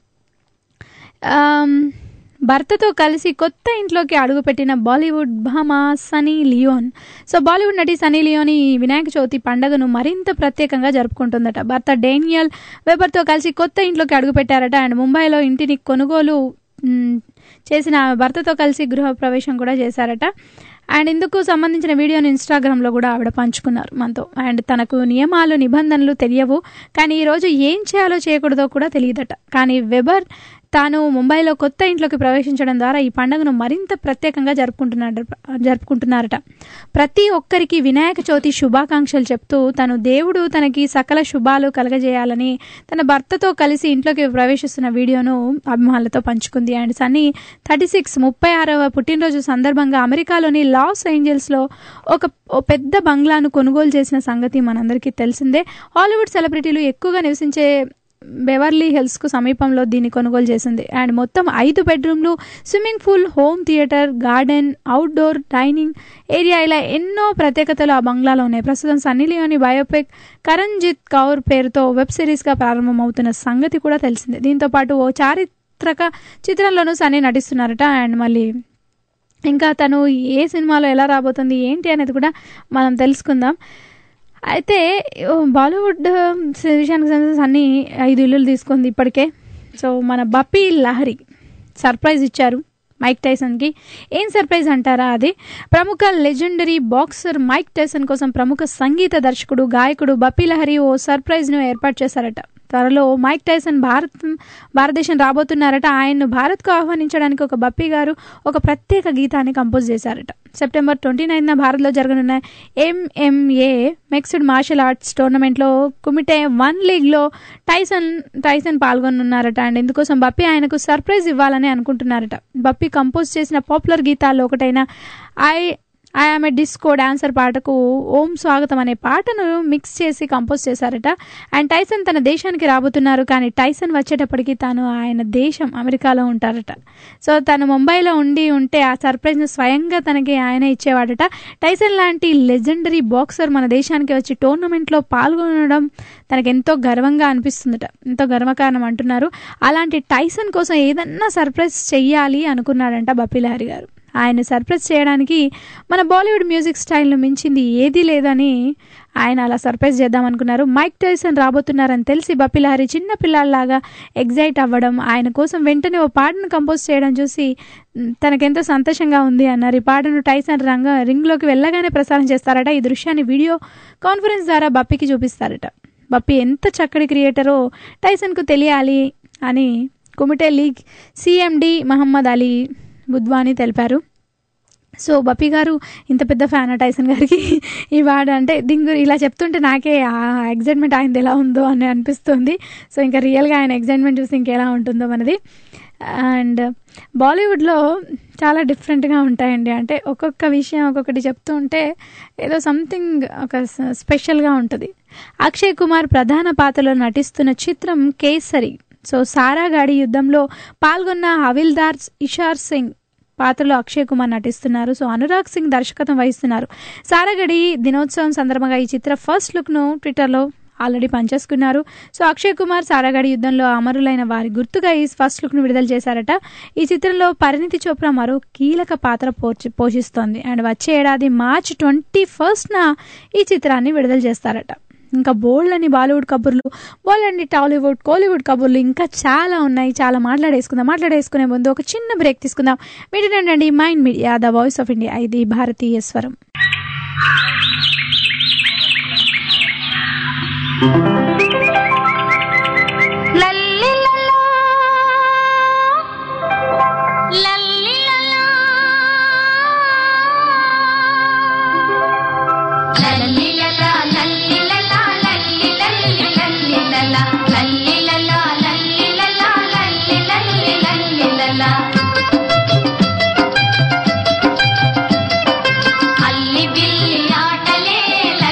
ఆమ్, భర్తతో కలిసి కొత్త ఇంట్లోకి అడుగుపెట్టిన బాలీవుడ్ భామా సనీ లియోన్ సో బాలీవుడ్ నటి సనీ లియోన్ ఈ వినాయక చవితి పండుగను మరింత ప్రత్యేకంగా జరుపుకుంటుందట భర్త డేనియల్ వెబర్తో కలిసి కొత్త ఇంట్లోకి అడుగుపెట్టారట అండ్ ముంబైలో ఇంటిని కొనుగోలు మ్, చేసిన ఆమె భర్తతో కలిసి గృహ ప్రవేశం కూడా చేశారట అండ్ ఇందుకు సంబంధించిన వీడియోని ఇన్స్టాగ్రామ్లో కూడా ఆవిడ పంచుకున్నారు మనతో అండ్ తనకు నియమాలు నిబంధనలు తెలియవు కానీ ఈరోజు ఏం చేయాలో చేయకూడదో కూడా తెలియదట కానీ వెబర్ తాను ముంబైలో కొత్త ఇంట్లోకి ప్రవేశించడం ద్వారా ఈ పండుగను మరింత ప్రత్యేకంగా జరుపుకుంటున్నాడు జరుపుకుంటున్నారట ప్రతి ఒక్కరికి వినాయక చవితి శుభాకాంక్షలు చెప్తూ తను దేవుడు తనకి సకల శుభాలు కలగజేయాలని తన భర్తతో కలిసి ఇంట్లోకి ప్రవేశిస్తున్న వీడియోను అభిమానులతో పంచుకుంది అండ్ సన్నీ థర్టీ సిక్స్ ముప్పై ఆరవ పుట్టినరోజు సందర్భంగా అమెరికాలోని లాస్ ఏంజల్స్లో ఒక ఓ పెద్ద బంగ్లాను కొనుగోలు చేసిన సంగతి మనందరికీ తెలిసిందే హాలీవుడ్ సెలబ్రిటీలు ఎక్కువగా నివసించే బెవర్లీ హిల్స్కు సమీపంలో దీన్ని కొనుగోలు చేసింది అండ్ మొత్తం ఐదు బెడ్రూమ్లు swimming pool home theatre garden outdoor dining area ఇలా ఎన్నో ప్రత్యేకతలు ఆ బంగ్లాలో ఉన్నాయి ప్రస్తుతం సన్నీ లియోని బయోపిక్ కరణ్జిత్ కౌర్ పేరుతో వెబ్ సిరీస్గా ప్రారంభమవుతున్న సంగతి కూడా తెలిసిందే దీంతో పాటు ఓ చారిత్రక చిత్రంలోనూ సన్నీ నటిస్తున్నారట అండ్ మళ్ళీ ఇంకా తను ఏ సినిమాలో ఎలా రాబోతుంది ఏంటి అనేది కూడా మనం తెలుసుకుందాం అయితే ఓ బాలీవుడ్ విషయానికి సంబంధించి అన్ని ఐదు ఇల్లులు తీసుకుంది ఇప్పటికే సో మన బప్పీ లహరి సర్ప్రైజ్ ఇచ్చారు మైక్ టైసన్కి ఏం సర్ప్రైజ్ అంటారా అది ప్రముఖ లెజెండరీ బాక్సర్ మైక్ టైసన్ కోసం ప్రముఖ సంగీత దర్శకుడు గాయకుడు బప్పీ లహరి ఓ సర్ప్రైజ్ను ఏర్పాటు చేశారట త్వరలో మైక్ టైసన్ భారత్ భారతదేశం రాబోతున్నారట ఆయన్ను భారత్కు ఆహ్వానించడానికి ఒక బప్పీ గారు ఒక ప్రత్యేక గీతాన్ని కంపోజ్ చేశారట సెప్టెంబర్ ట్వంటీ నైన్న భారత్లో జరగనున్న ఎంఎంఏ మిక్స్డ్ మార్షల్ ఆర్ట్స్ టోర్నమెంట్లో కుమిటే వన్ లీగ్లో టైసన్ టైసన్ పాల్గొనున్నారట అండ్ ఇందుకోసం బప్పీ ఆయనకు సర్ప్రైజ్ ఇవ్వాలని అనుకుంటున్నారట బప్పీ కంపోజ్ చేసిన పాపులర్ గీతాల్లో ఒకటైన I I am a disco dancer పాటకు ఓం స్వాగతం అనే పాటను మిక్స్ చేసి కంపోజ్ చేశారట అండ్ టైసన్ తన దేశానికి రాబోతున్నారు కానీ టైసన్ వచ్చేటప్పటికి తాను ఆయన దేశం అమెరికాలో ఉంటారట సో తను ముంబైలో ఉండి ఉంటే ఆ సర్ప్రైజ్ను స్వయంగా తనకి ఆయన ఇచ్చేవాడట టైసన్ లాంటి లెజెండరీ బాక్సర్ మన దేశానికి వచ్చి టోర్నమెంట్లో పాల్గొనడం తనకు ఎంతో గర్వంగా అనిపిస్తుందట ఎంతో గర్వకారణం అంటున్నారు అలాంటి టైసన్ కోసం ఏదన్నా సర్ప్రైజ్ చెయ్యాలి అనుకున్నాడంట బప్పిలహరి గారు ఆయన సర్ప్రైజ్ చేయడానికి మన బాలీవుడ్ మ్యూజిక్ స్టైల్ను మించింది ఏదీ లేదని ఆయన అలా సర్ప్రైజ్ చేద్దాం అనుకున్నారు మైక్ టైసన్ రాబోతున్నారని తెలిసి బప్పిలహరి చిన్న పిల్లల్లాగా ఎగ్జైట్ అవ్వడం ఆయన కోసం వెంటనే ఓ పాటను కంపోజ్ చేయడం చూసి మ్, తనకెంతో సంతోషంగా ఉంది అన్నారు ఈ పాటను టైసన్ రంగ రింగ్లోకి వెళ్ళగానే ప్రసారం చేస్తారట ఈ దృశ్యాన్ని వీడియో కాన్ఫరెన్స్ ద్వారా బప్పికి చూపిస్తారట బప్పి ఎంత చక్కటి క్రియేటరో టైసన్కు తెలియాలి అని Kumite league CMD Mohammed Ali Budhwani తెలిపారు సో బప్పి గారు ఇంత పెద్ద ఫ్యాన్ టైసన్ గారికి ఈ వాడు అంటే దీని గురి- ఇలా చెప్తుంటే నాకే ఆ ఎగ్జైట్మెంట్ ఆయనది ఎలా ఉందో అని అనిపిస్తుంది సో ఇంకా రియల్గా ఆయన ఎగ్జైట్మెంట్ చూసి ఇంకెలా ఉంటుందో మనది అండ్ బాలీవుడ్లో చాలా డిఫరెంట్గా ఉంటాయండి అంటే ఒక్కొక్క విషయం ఒక్కొక్కటి చెప్తూ ఉంటే ఏదో సంథింగ్ ఒక స- స్పెషల్గా ఉంటుంది అక్షయ్ కుమార్ ప్రధాన పాత్రలో నటిస్తున్న చిత్రం కేసరి సో సారాగాడి యుద్ధంలో పాల్గొన్న హవిల్దార్ ఇషార్ సింగ్ పాత్రలో అక్షయ్ కుమార్ నటిస్తున్నారు సో అనురాగ్ సింగ్ దర్శకత్వం వహిస్తున్నారు సారాగడి దినోత్సవం సందర్భంగా ఈ చిత్ర ఫస్ట్ లుక్ను ట్విట్టర్లో ఆల్రెడీ పనిచేసుకున్నారు సో అక్షయ్ కుమార్ సారాగడి యుద్ధంలో అమరులైన వారి గుర్తుగా ఈ ఫస్ట్ లుక్ను విడుదల చేశారట ఈ చిత్రంలో పరిణితి చోప్రా మరో కీలక పాత్ర పోర్చి- పోషిస్తోంది అండ్ వచ్చే ఏడాది మార్చ్ ట్వంటీ ఫస్ట్న ఈ చిత్రాన్ని విడుదల చేస్తారట ఇంకా బోల్డ్ అని బాలీవుడ్ కబుర్లు బోల్డ్ అని టాలీవుడ్ కోలీవుడ్ కబుర్లు ఇంకా చాలా ఉన్నాయి చాలా మాట్లాడేసుకుందాం మాట్లాడేసుకునే ముందు ఒక చిన్న బ్రేక్ తీసుకుందాం మీరేనండి mind media the voice of India ఇది భారతీయ స్వరం అల్లి బిల్లి ఆటలే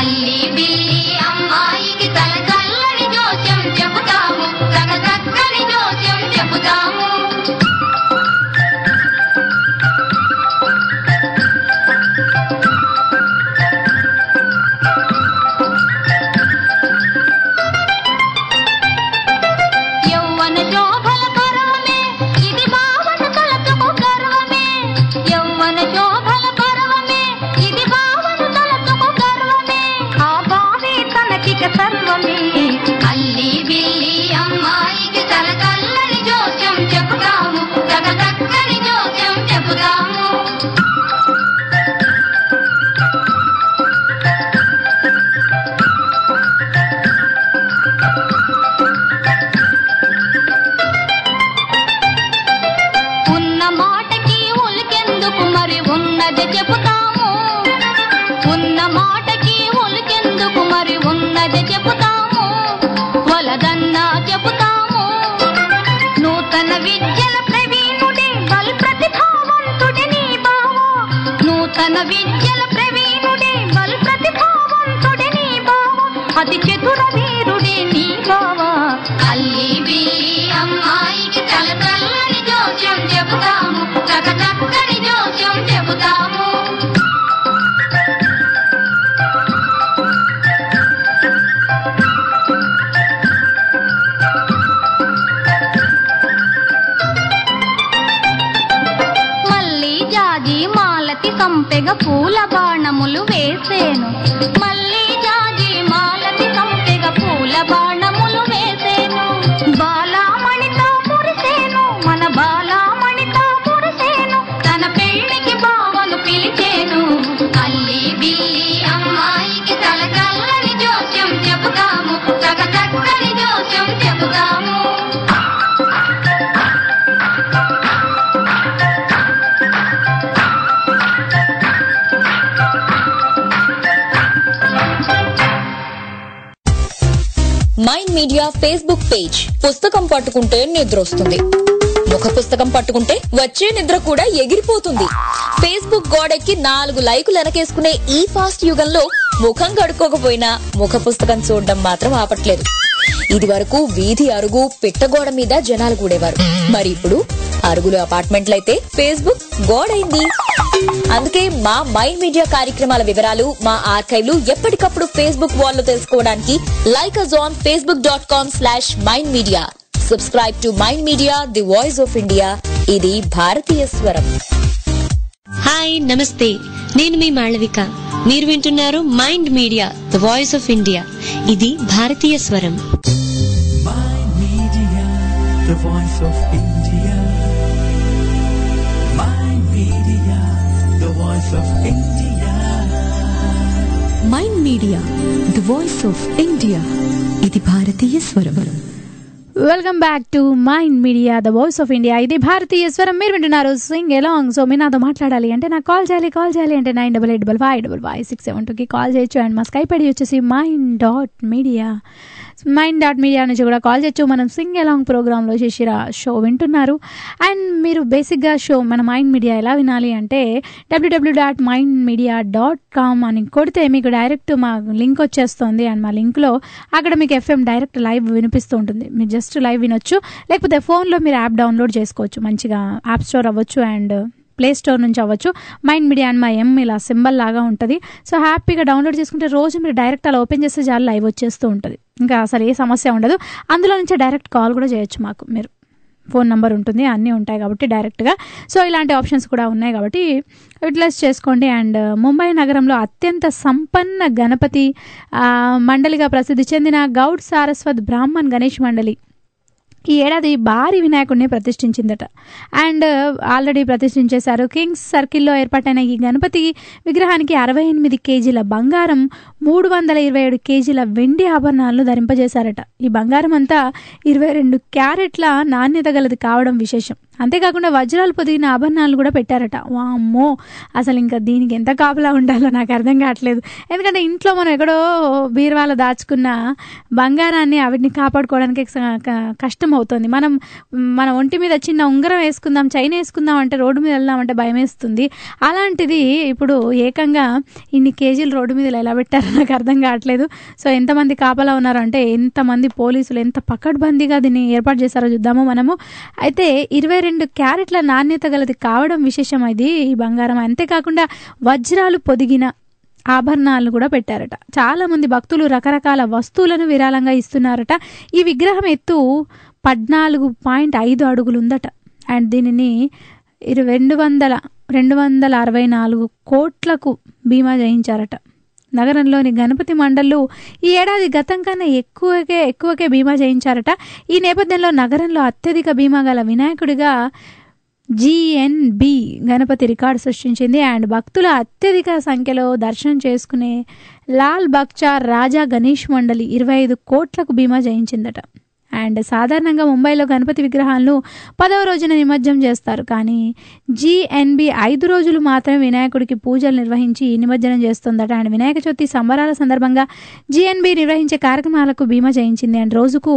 అల్లి బిల్లి అమ్మాయికి తల చల్లని జోస్యం చెబుతాము తన చక్కని జోస్యం చెబుతాము యౌవన శోభల పర్వమే ఇది భావన తలచుకు గర్వమే యౌవన శోభల పర్వమే ఇది భావన తలచుకు గర్వమే ఆ భావే తనకిక సర్వమే అల్లి బిల్లి అమ్మాయికి తల కల్లని జోస్యం చెబుతాము తగ చక్కని జోస్యం చెబుతాము ఉన్న మాటకి ఉలికెందుకు మరి ఉన్నది చెబుతాము ఉన్న మాటకి ఉలికెందుకు మరి ఉన్నది చెబుతాము వలదన్నా చెబుతాము నూతన విద్యల ప్రవీణుడే బల్ ప్రతిభావంతుడి నీ బావో నూతన విద్యల ప్రవీణుడే బల్ ప్రతిభావంతుడి నీ బావో అతి చతుర వీరుడే నీ బావా అల్లి బిల్లి అమ్మాయికి తల చల్లని జోస్యం చెబుతాము చక చక్కని జోస్యం చెబుతాము మల్లి జాజి మాలతి సంపెగ పూల బాణములు వేసేను మల్లి జాజి మాలతి సంపెగ పూల బాణములు వేసేను బాలామణితో మురిసేను మన బాలామణితో మురిసేను తన పెళ్లికి బావను పిలిచేను అల్లి బిల్లి అమ్మాయికి తల కల్లని జోస్యం చెబుతాము చక చక్కని జోస్యం చెబుతాము మైండ్ మీడియా ఫేస్బుక్ పేజ్ పుస్తకం పట్టుకుంటే నిద్ర వస్తుంది ముఖ పుస్తకం పట్టుకుంటే వచ్చే నిద్ర కూడా ఎగిరిపోతుంది ఫేస్బుక్ గోడెక్కి నాలుగు లైకులు వెనకేసుకునే ఈ ఫాస్ట్ యుగంలో ముఖం కడుక్కోకపోయినా ముఖ పుస్తకం చూడడం మాత్రం ఆపట్లేదు ఇది వరకు వీధి అరుగు పిట్టగోడ మీద జనాలు కూడేవారు మరి ఇప్పుడు అరుగులు అపార్ట్మెంట్లయితే ఫేస్బుక్ గోడైంది అందుకే మా మైండ్ మీడియా కార్యక్రమాల వివరాలు మా ఆర్కైవ్లు ఎప్పటికప్పుడు ఫేస్బుక్ వాల్లో తెలుసుకోవడానికి like us on Facebook dot com slash mind media subscribe to mind media the voice of India ఇది భారతీయ స్వరం హాయ్ నమస్తే నేను మీ మాళవిక మీరు వింటున్నారు mind media the voice of India ఇది భారతీయ స్వరం the voice of India. My media, the voice of India. Mind media the voice of India ఇది భారతీయ స్వరం welcome back to mind media the voice of India ఇది భారతీయ స్వరం మీరు వింటున్నారు సింగ్ ఎలాంగ్ సో మీరు నాతో మాట్లాడాలి అంటే నాకు కాల్ చేయాలి కాల్ చేయాలి అంటే nine double eight double five double five six seven టూకి కాల్ చేయొచ్చు అండ్ మా స్కైప్ ఐడి వచ్చేసి mind dot media mind dot media నుంచి కూడా కాల్ చేయొచ్చు మనం సింగ్ ఎలాంగ్ ప్రోగ్రాంలో చేసిర షో వింటున్నారు అండ్ మీరు బేసిక్గా షో మన మైండ్ మీడియా ఎలా వినాలి అంటే W W dot mind media dot com అని కొడితే మీకు డైరెక్ట్ మా లింక్ వచ్చేస్తుంది అండ్ మా లింక్లో అక్కడ మీకు ఎఫ్ఎం డైరెక్ట్ లైవ్ వినిపిస్తూ ఉంటుంది మీరు జస్ట్ లైవ్ వినొచ్చు లేకపోతే ఫోన్లో మీరు యాప్ డౌన్లోడ్ చేసుకోవచ్చు మంచిగా యాప్ స్టోర్ అవ్వచ్చు అండ్ ప్లే స్టోర్ నుంచి అవ్వచ్చు మైండ్ మీడియా అండ్ మా ఎం ఇలా సింబల్ లాగా ఉంటుంది సో హ్యాపీగా డౌన్లోడ్ చేసుకుంటే రోజు మీరు డైరెక్ట్ అలా ఓపెన్ చేస్తే చాలు లైవ్ వచ్చేస్తూ ఉంటుంది ఇంకా అసలు ఏ సమస్య ఉండదు అందులో నుంచి డైరెక్ట్ కాల్ కూడా చేయొచ్చు మాకు మీరు ఫోన్ నెంబర్ ఉంటుంది అన్నీ ఉంటాయి కాబట్టి డైరెక్ట్గా సో ఇలాంటి ఆప్షన్స్ కూడా ఉన్నాయి కాబట్టి యూటిలైజ్ చేసుకోండి అండ్ ముంబై నగరంలో అత్యంత సంపన్న గణపతి ఆ, మండలిగా ప్రసిద్ధి చెందిన గౌడ్ సారస్వత్ బ్రాహ్మణ్ గణేష్ మండలి ఈ ఏడాది భారీ వినాయకుడిని ప్రతిష్ఠించిందట అండ్ ఆల్రెడీ ప్రతిష్ఠించేశారు కింగ్స్ సర్కిల్లో ఏర్పాటైన ఈ గణపతి విగ్రహానికి అరవై ఎనిమిది కేజీల బంగారం మూడు వందల ఇరవై ఏడు కేజీల వెండి ఆభరణాలను ధరింపజేశారట ఈ బంగారం అంతా ఇరవై రెండు క్యారెట్ల నాణ్యత గలది కావడం విశేషం అంతేకాకుండా వజ్రాలు పొదిగిన ఆభరణాలు కూడా పెట్టారట వామ్మో అసలు ఇంకా దీనికి ఎంత కాపలా ఉండాలో నాకు అర్థం కావట్లేదు ఎందుకంటే ఇంట్లో మనం ఎక్కడో బీరువాలో దాచుకున్న బంగారాన్ని వాటిని కాపాడుకోవడానికి స- క- కష్టం అవుతుంది మనం మన ఒంటి మీద చిన్న ఉంగరం వేసుకుందాం చైన్ వేసుకుందాం అంటే రోడ్డు మీద వెళ్దామంటే భయం వేస్తుంది అలాంటిది ఇప్పుడు ఏకంగా ఇన్ని కేజీలు రోడ్డు మీద ఎలా పెట్టారో నాకు అర్థం కావట్లేదు సో ఎంతమంది కాపలా ఉన్నారు అంటే ఎంతమంది పోలీసులు ఎంత పకడ్బందీగా దీన్ని ఏర్పాటు చేశారో చూద్దాము మనము అయితే ఇరవై రెండు క్యారెట్ల నాణ్యత గలది కావడం విశేషం ఇది ఈ బంగారం అంతేకాకుండా వజ్రాలు పొదిగిన ఆభరణాలు కూడా పెట్టారట చాలా మంది భక్తులు రకరకాల వస్తువులను విరాళంగా ఇస్తున్నారట ఈ విగ్రహం ఎత్తు పద్నాలుగు పాయింట్ ఐదు అడుగులు ఉందట అండ్ దీనిని ఇరు రెండు వందల రెండు వందల అరవై నాలుగు కోట్లకు బీమా చేయించారట నగరంలోని గణపతి మండళ్ళు ఈ ఏడాది గతం కన్నా ఎక్కువకే ఎక్కువకే బీమా చేయించారట ఈ నేపథ్యంలో నగరంలో అత్యధిక బీమా గల వినాయకుడిగా జిఎన్బి గణపతి రికార్డు సృష్టించింది అండ్ భక్తుల అత్యధిక సంఖ్యలో దర్శనం చేసుకునే లాల్ బక్చా రాజా గణేష్ మండలి ఇరవై ఐదు కోట్లకు బీమా చేయించిందట అండ్ సాధారణంగా ముంబైలో గణపతి విగ్రహాలను పదవ రోజున నిమజ్జనం చేస్తారు కానీ జిఎన్బి ఐదు రోజులు మాత్రమే వినాయకుడికి పూజలు నిర్వహించి నిమజ్జనం చేస్తుందట అండ్ వినాయక చవితి సంబరాల సందర్భంగా జిఎన్బి నిర్వహించే కార్యక్రమాలకు బీమా చేయించింది అండ్ రోజుకు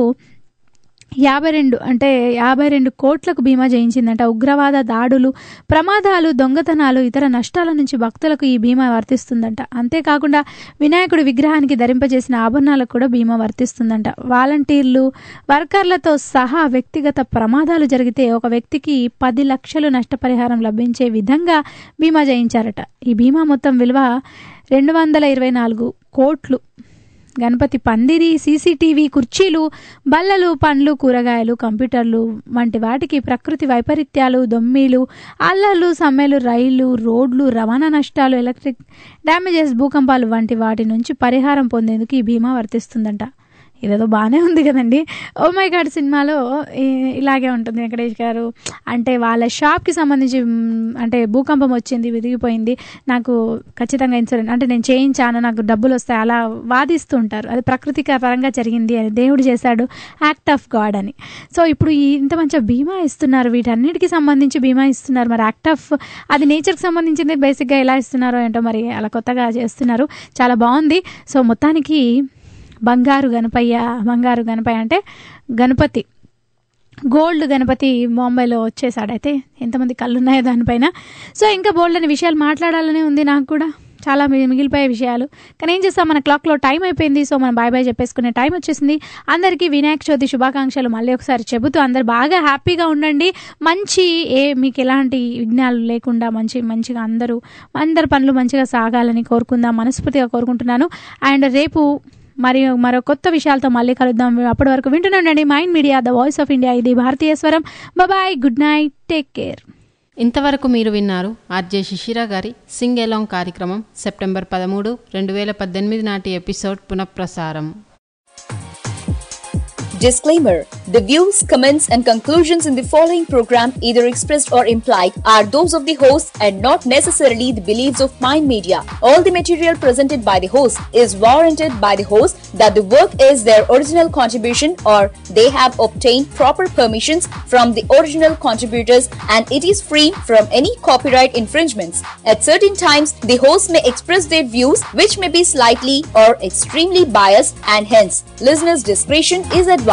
యాభై రెండు అంటే యాభై రెండు కోట్లకు బీమా చేయించిందంట ఉగ్రవాద దాడులు ప్రమాదాలు దొంగతనాలు ఇతర నష్టాల నుంచి భక్తులకు ఈ బీమా వర్తిస్తుందంట అంతేకాకుండా వినాయకుడి విగ్రహానికి ధరింపజేసిన ఆభరణాలకు కూడా బీమా వర్తిస్తుందంట వాలంటీర్లు వర్కర్లతో సహా వ్యక్తిగత ప్రమాదాలు జరిగితే ఒక వ్యక్తికి పది లక్షలు నష్టపరిహారం లభించే విధంగా బీమా చేయించారట ఈ బీమా మొత్తం విలువ రెండు వందల ఇరవై నాలుగు కోట్లు గణపతి పందిరి సీసీటీవీ కుర్చీలు బల్లలు పండ్లు కూరగాయలు కంప్యూటర్లు వంటి వాటికి ప్రకృతి వైపరీత్యాలు దొమ్మిలు అల్లర్లు సమ్మెలు రైళ్లు రోడ్లు రవాణా నష్టాలు ఎలక్ట్రిక్ డ్యామేజెస్ భూకంపాలు వంటి వాటి నుంచి పరిహారం పొందేందుకు ఈ బీమా వర్తిస్తుందంట ఇదేదో బాగానే ఉంది కదండి ఓ మై గాడ్ సినిమాలో ఈ- ఇలాగే ఉంటుంది వెంకటేష్ గారు అంటే వాళ్ళ షాప్కి సంబంధించి మ్, అంటే భూకంపం వచ్చింది విరిగిపోయింది నాకు ఖచ్చితంగా ఇన్సూరెన్స్ అంటే నేను చేయించాను నాకు డబ్బులు వస్తాయి అలా వాదిస్తూ ఉంటారు అది ప్రకృతి పరంగా జరిగింది అని దేవుడు చేశాడు యాక్ట్ ఆఫ్ గాడ్ అని సో ఇప్పుడు ఈ ఇంత మంచిగా బీమా ఇస్తున్నారు వీటన్నిటికి సంబంధించి బీమా ఇస్తున్నారు మరి యాక్ట్ ఆఫ్ అది నేచర్కి సంబంధించింది బేసిక్గా ఎలా ఇస్తున్నారో ఏంటో మరి అలా కొత్తగా చేస్తున్నారు చాలా బాగుంది సో మొత్తానికి బంగారు గణపయ్య బంగారు గణపయ్య అంటే గణపతి గోల్డ్ గణపతి బాంబేలో వచ్చేసాడైతే ఎంతమంది కళ్ళు ఉన్నాయో దానిపైన సో ఇంకా బోల్డ్ అనే విషయాలు మాట్లాడాలనే ఉంది నాకు కూడా చాలా మి- మిగిలిపోయే విషయాలు కానీ ఏం చేస్తాం మన క్లాక్లో టైం అయిపోయింది సో మనం బాయ్ బాయ్ చెప్పేసుకునే టైం వచ్చేసింది అందరికీ వినాయక చవితి శుభాకాంక్షలు మళ్ళీ ఒకసారి చెబుతూ అందరు బాగా హ్యాపీగా ఉండండి మంచి ఏ మీకు ఎలాంటి విఘ్నాలు లేకుండా మంచి మంచిగా అందరూ అందరి పనులు మంచిగా సాగాలని కోరుకుందాం మనస్ఫూర్తిగా కోరుకుంటున్నాను అండ్ రేపు మరియు మరో కొత్త విషయాలతో మళ్ళీ కలుద్దాం అప్పటి వరకు వింటున్నాండి mind media the voice of India ఇది భారతీయ స్వరం bye good night take care ఇంతవరకు మీరు విన్నారు ఆర్జే శిశిర గారి సింగ్ ఎలాంగ్ కార్యక్రమం సెప్టెంబర్ పదమూడు రెండు వేల పద్దెనిమిది నాటి ఎపిసోడ్ పునఃప్రసారం Disclaimer The views, comments, and conclusions in the following program, either expressed or implied, are those of the host and not necessarily the beliefs of Mind Media. All the material presented by the host is warranted by the host that the work is their original contribution or they have obtained proper permissions from the original contributors and it is free from any copyright infringements. At certain times, the host may express their views which may be slightly or extremely biased and hence listeners' discretion is advised.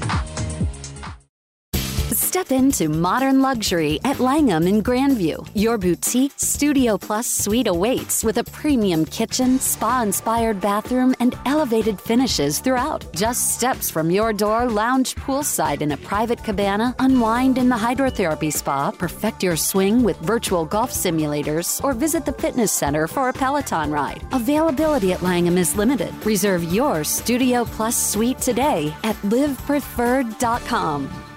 Step into modern luxury at Langham in Grandview. Your boutique Studio Plus suite awaits with a premium kitchen, spa inspired bathroom, and elevated finishes throughout. Just steps from your door, lounge poolside in a private cabana, unwind in the hydrotherapy spa, perfect your swing with virtual golf simulators, or visit the fitness center for a Peloton ride. Availability at Langham is limited. Reserve your Studio Plus suite today at livepreferred.com.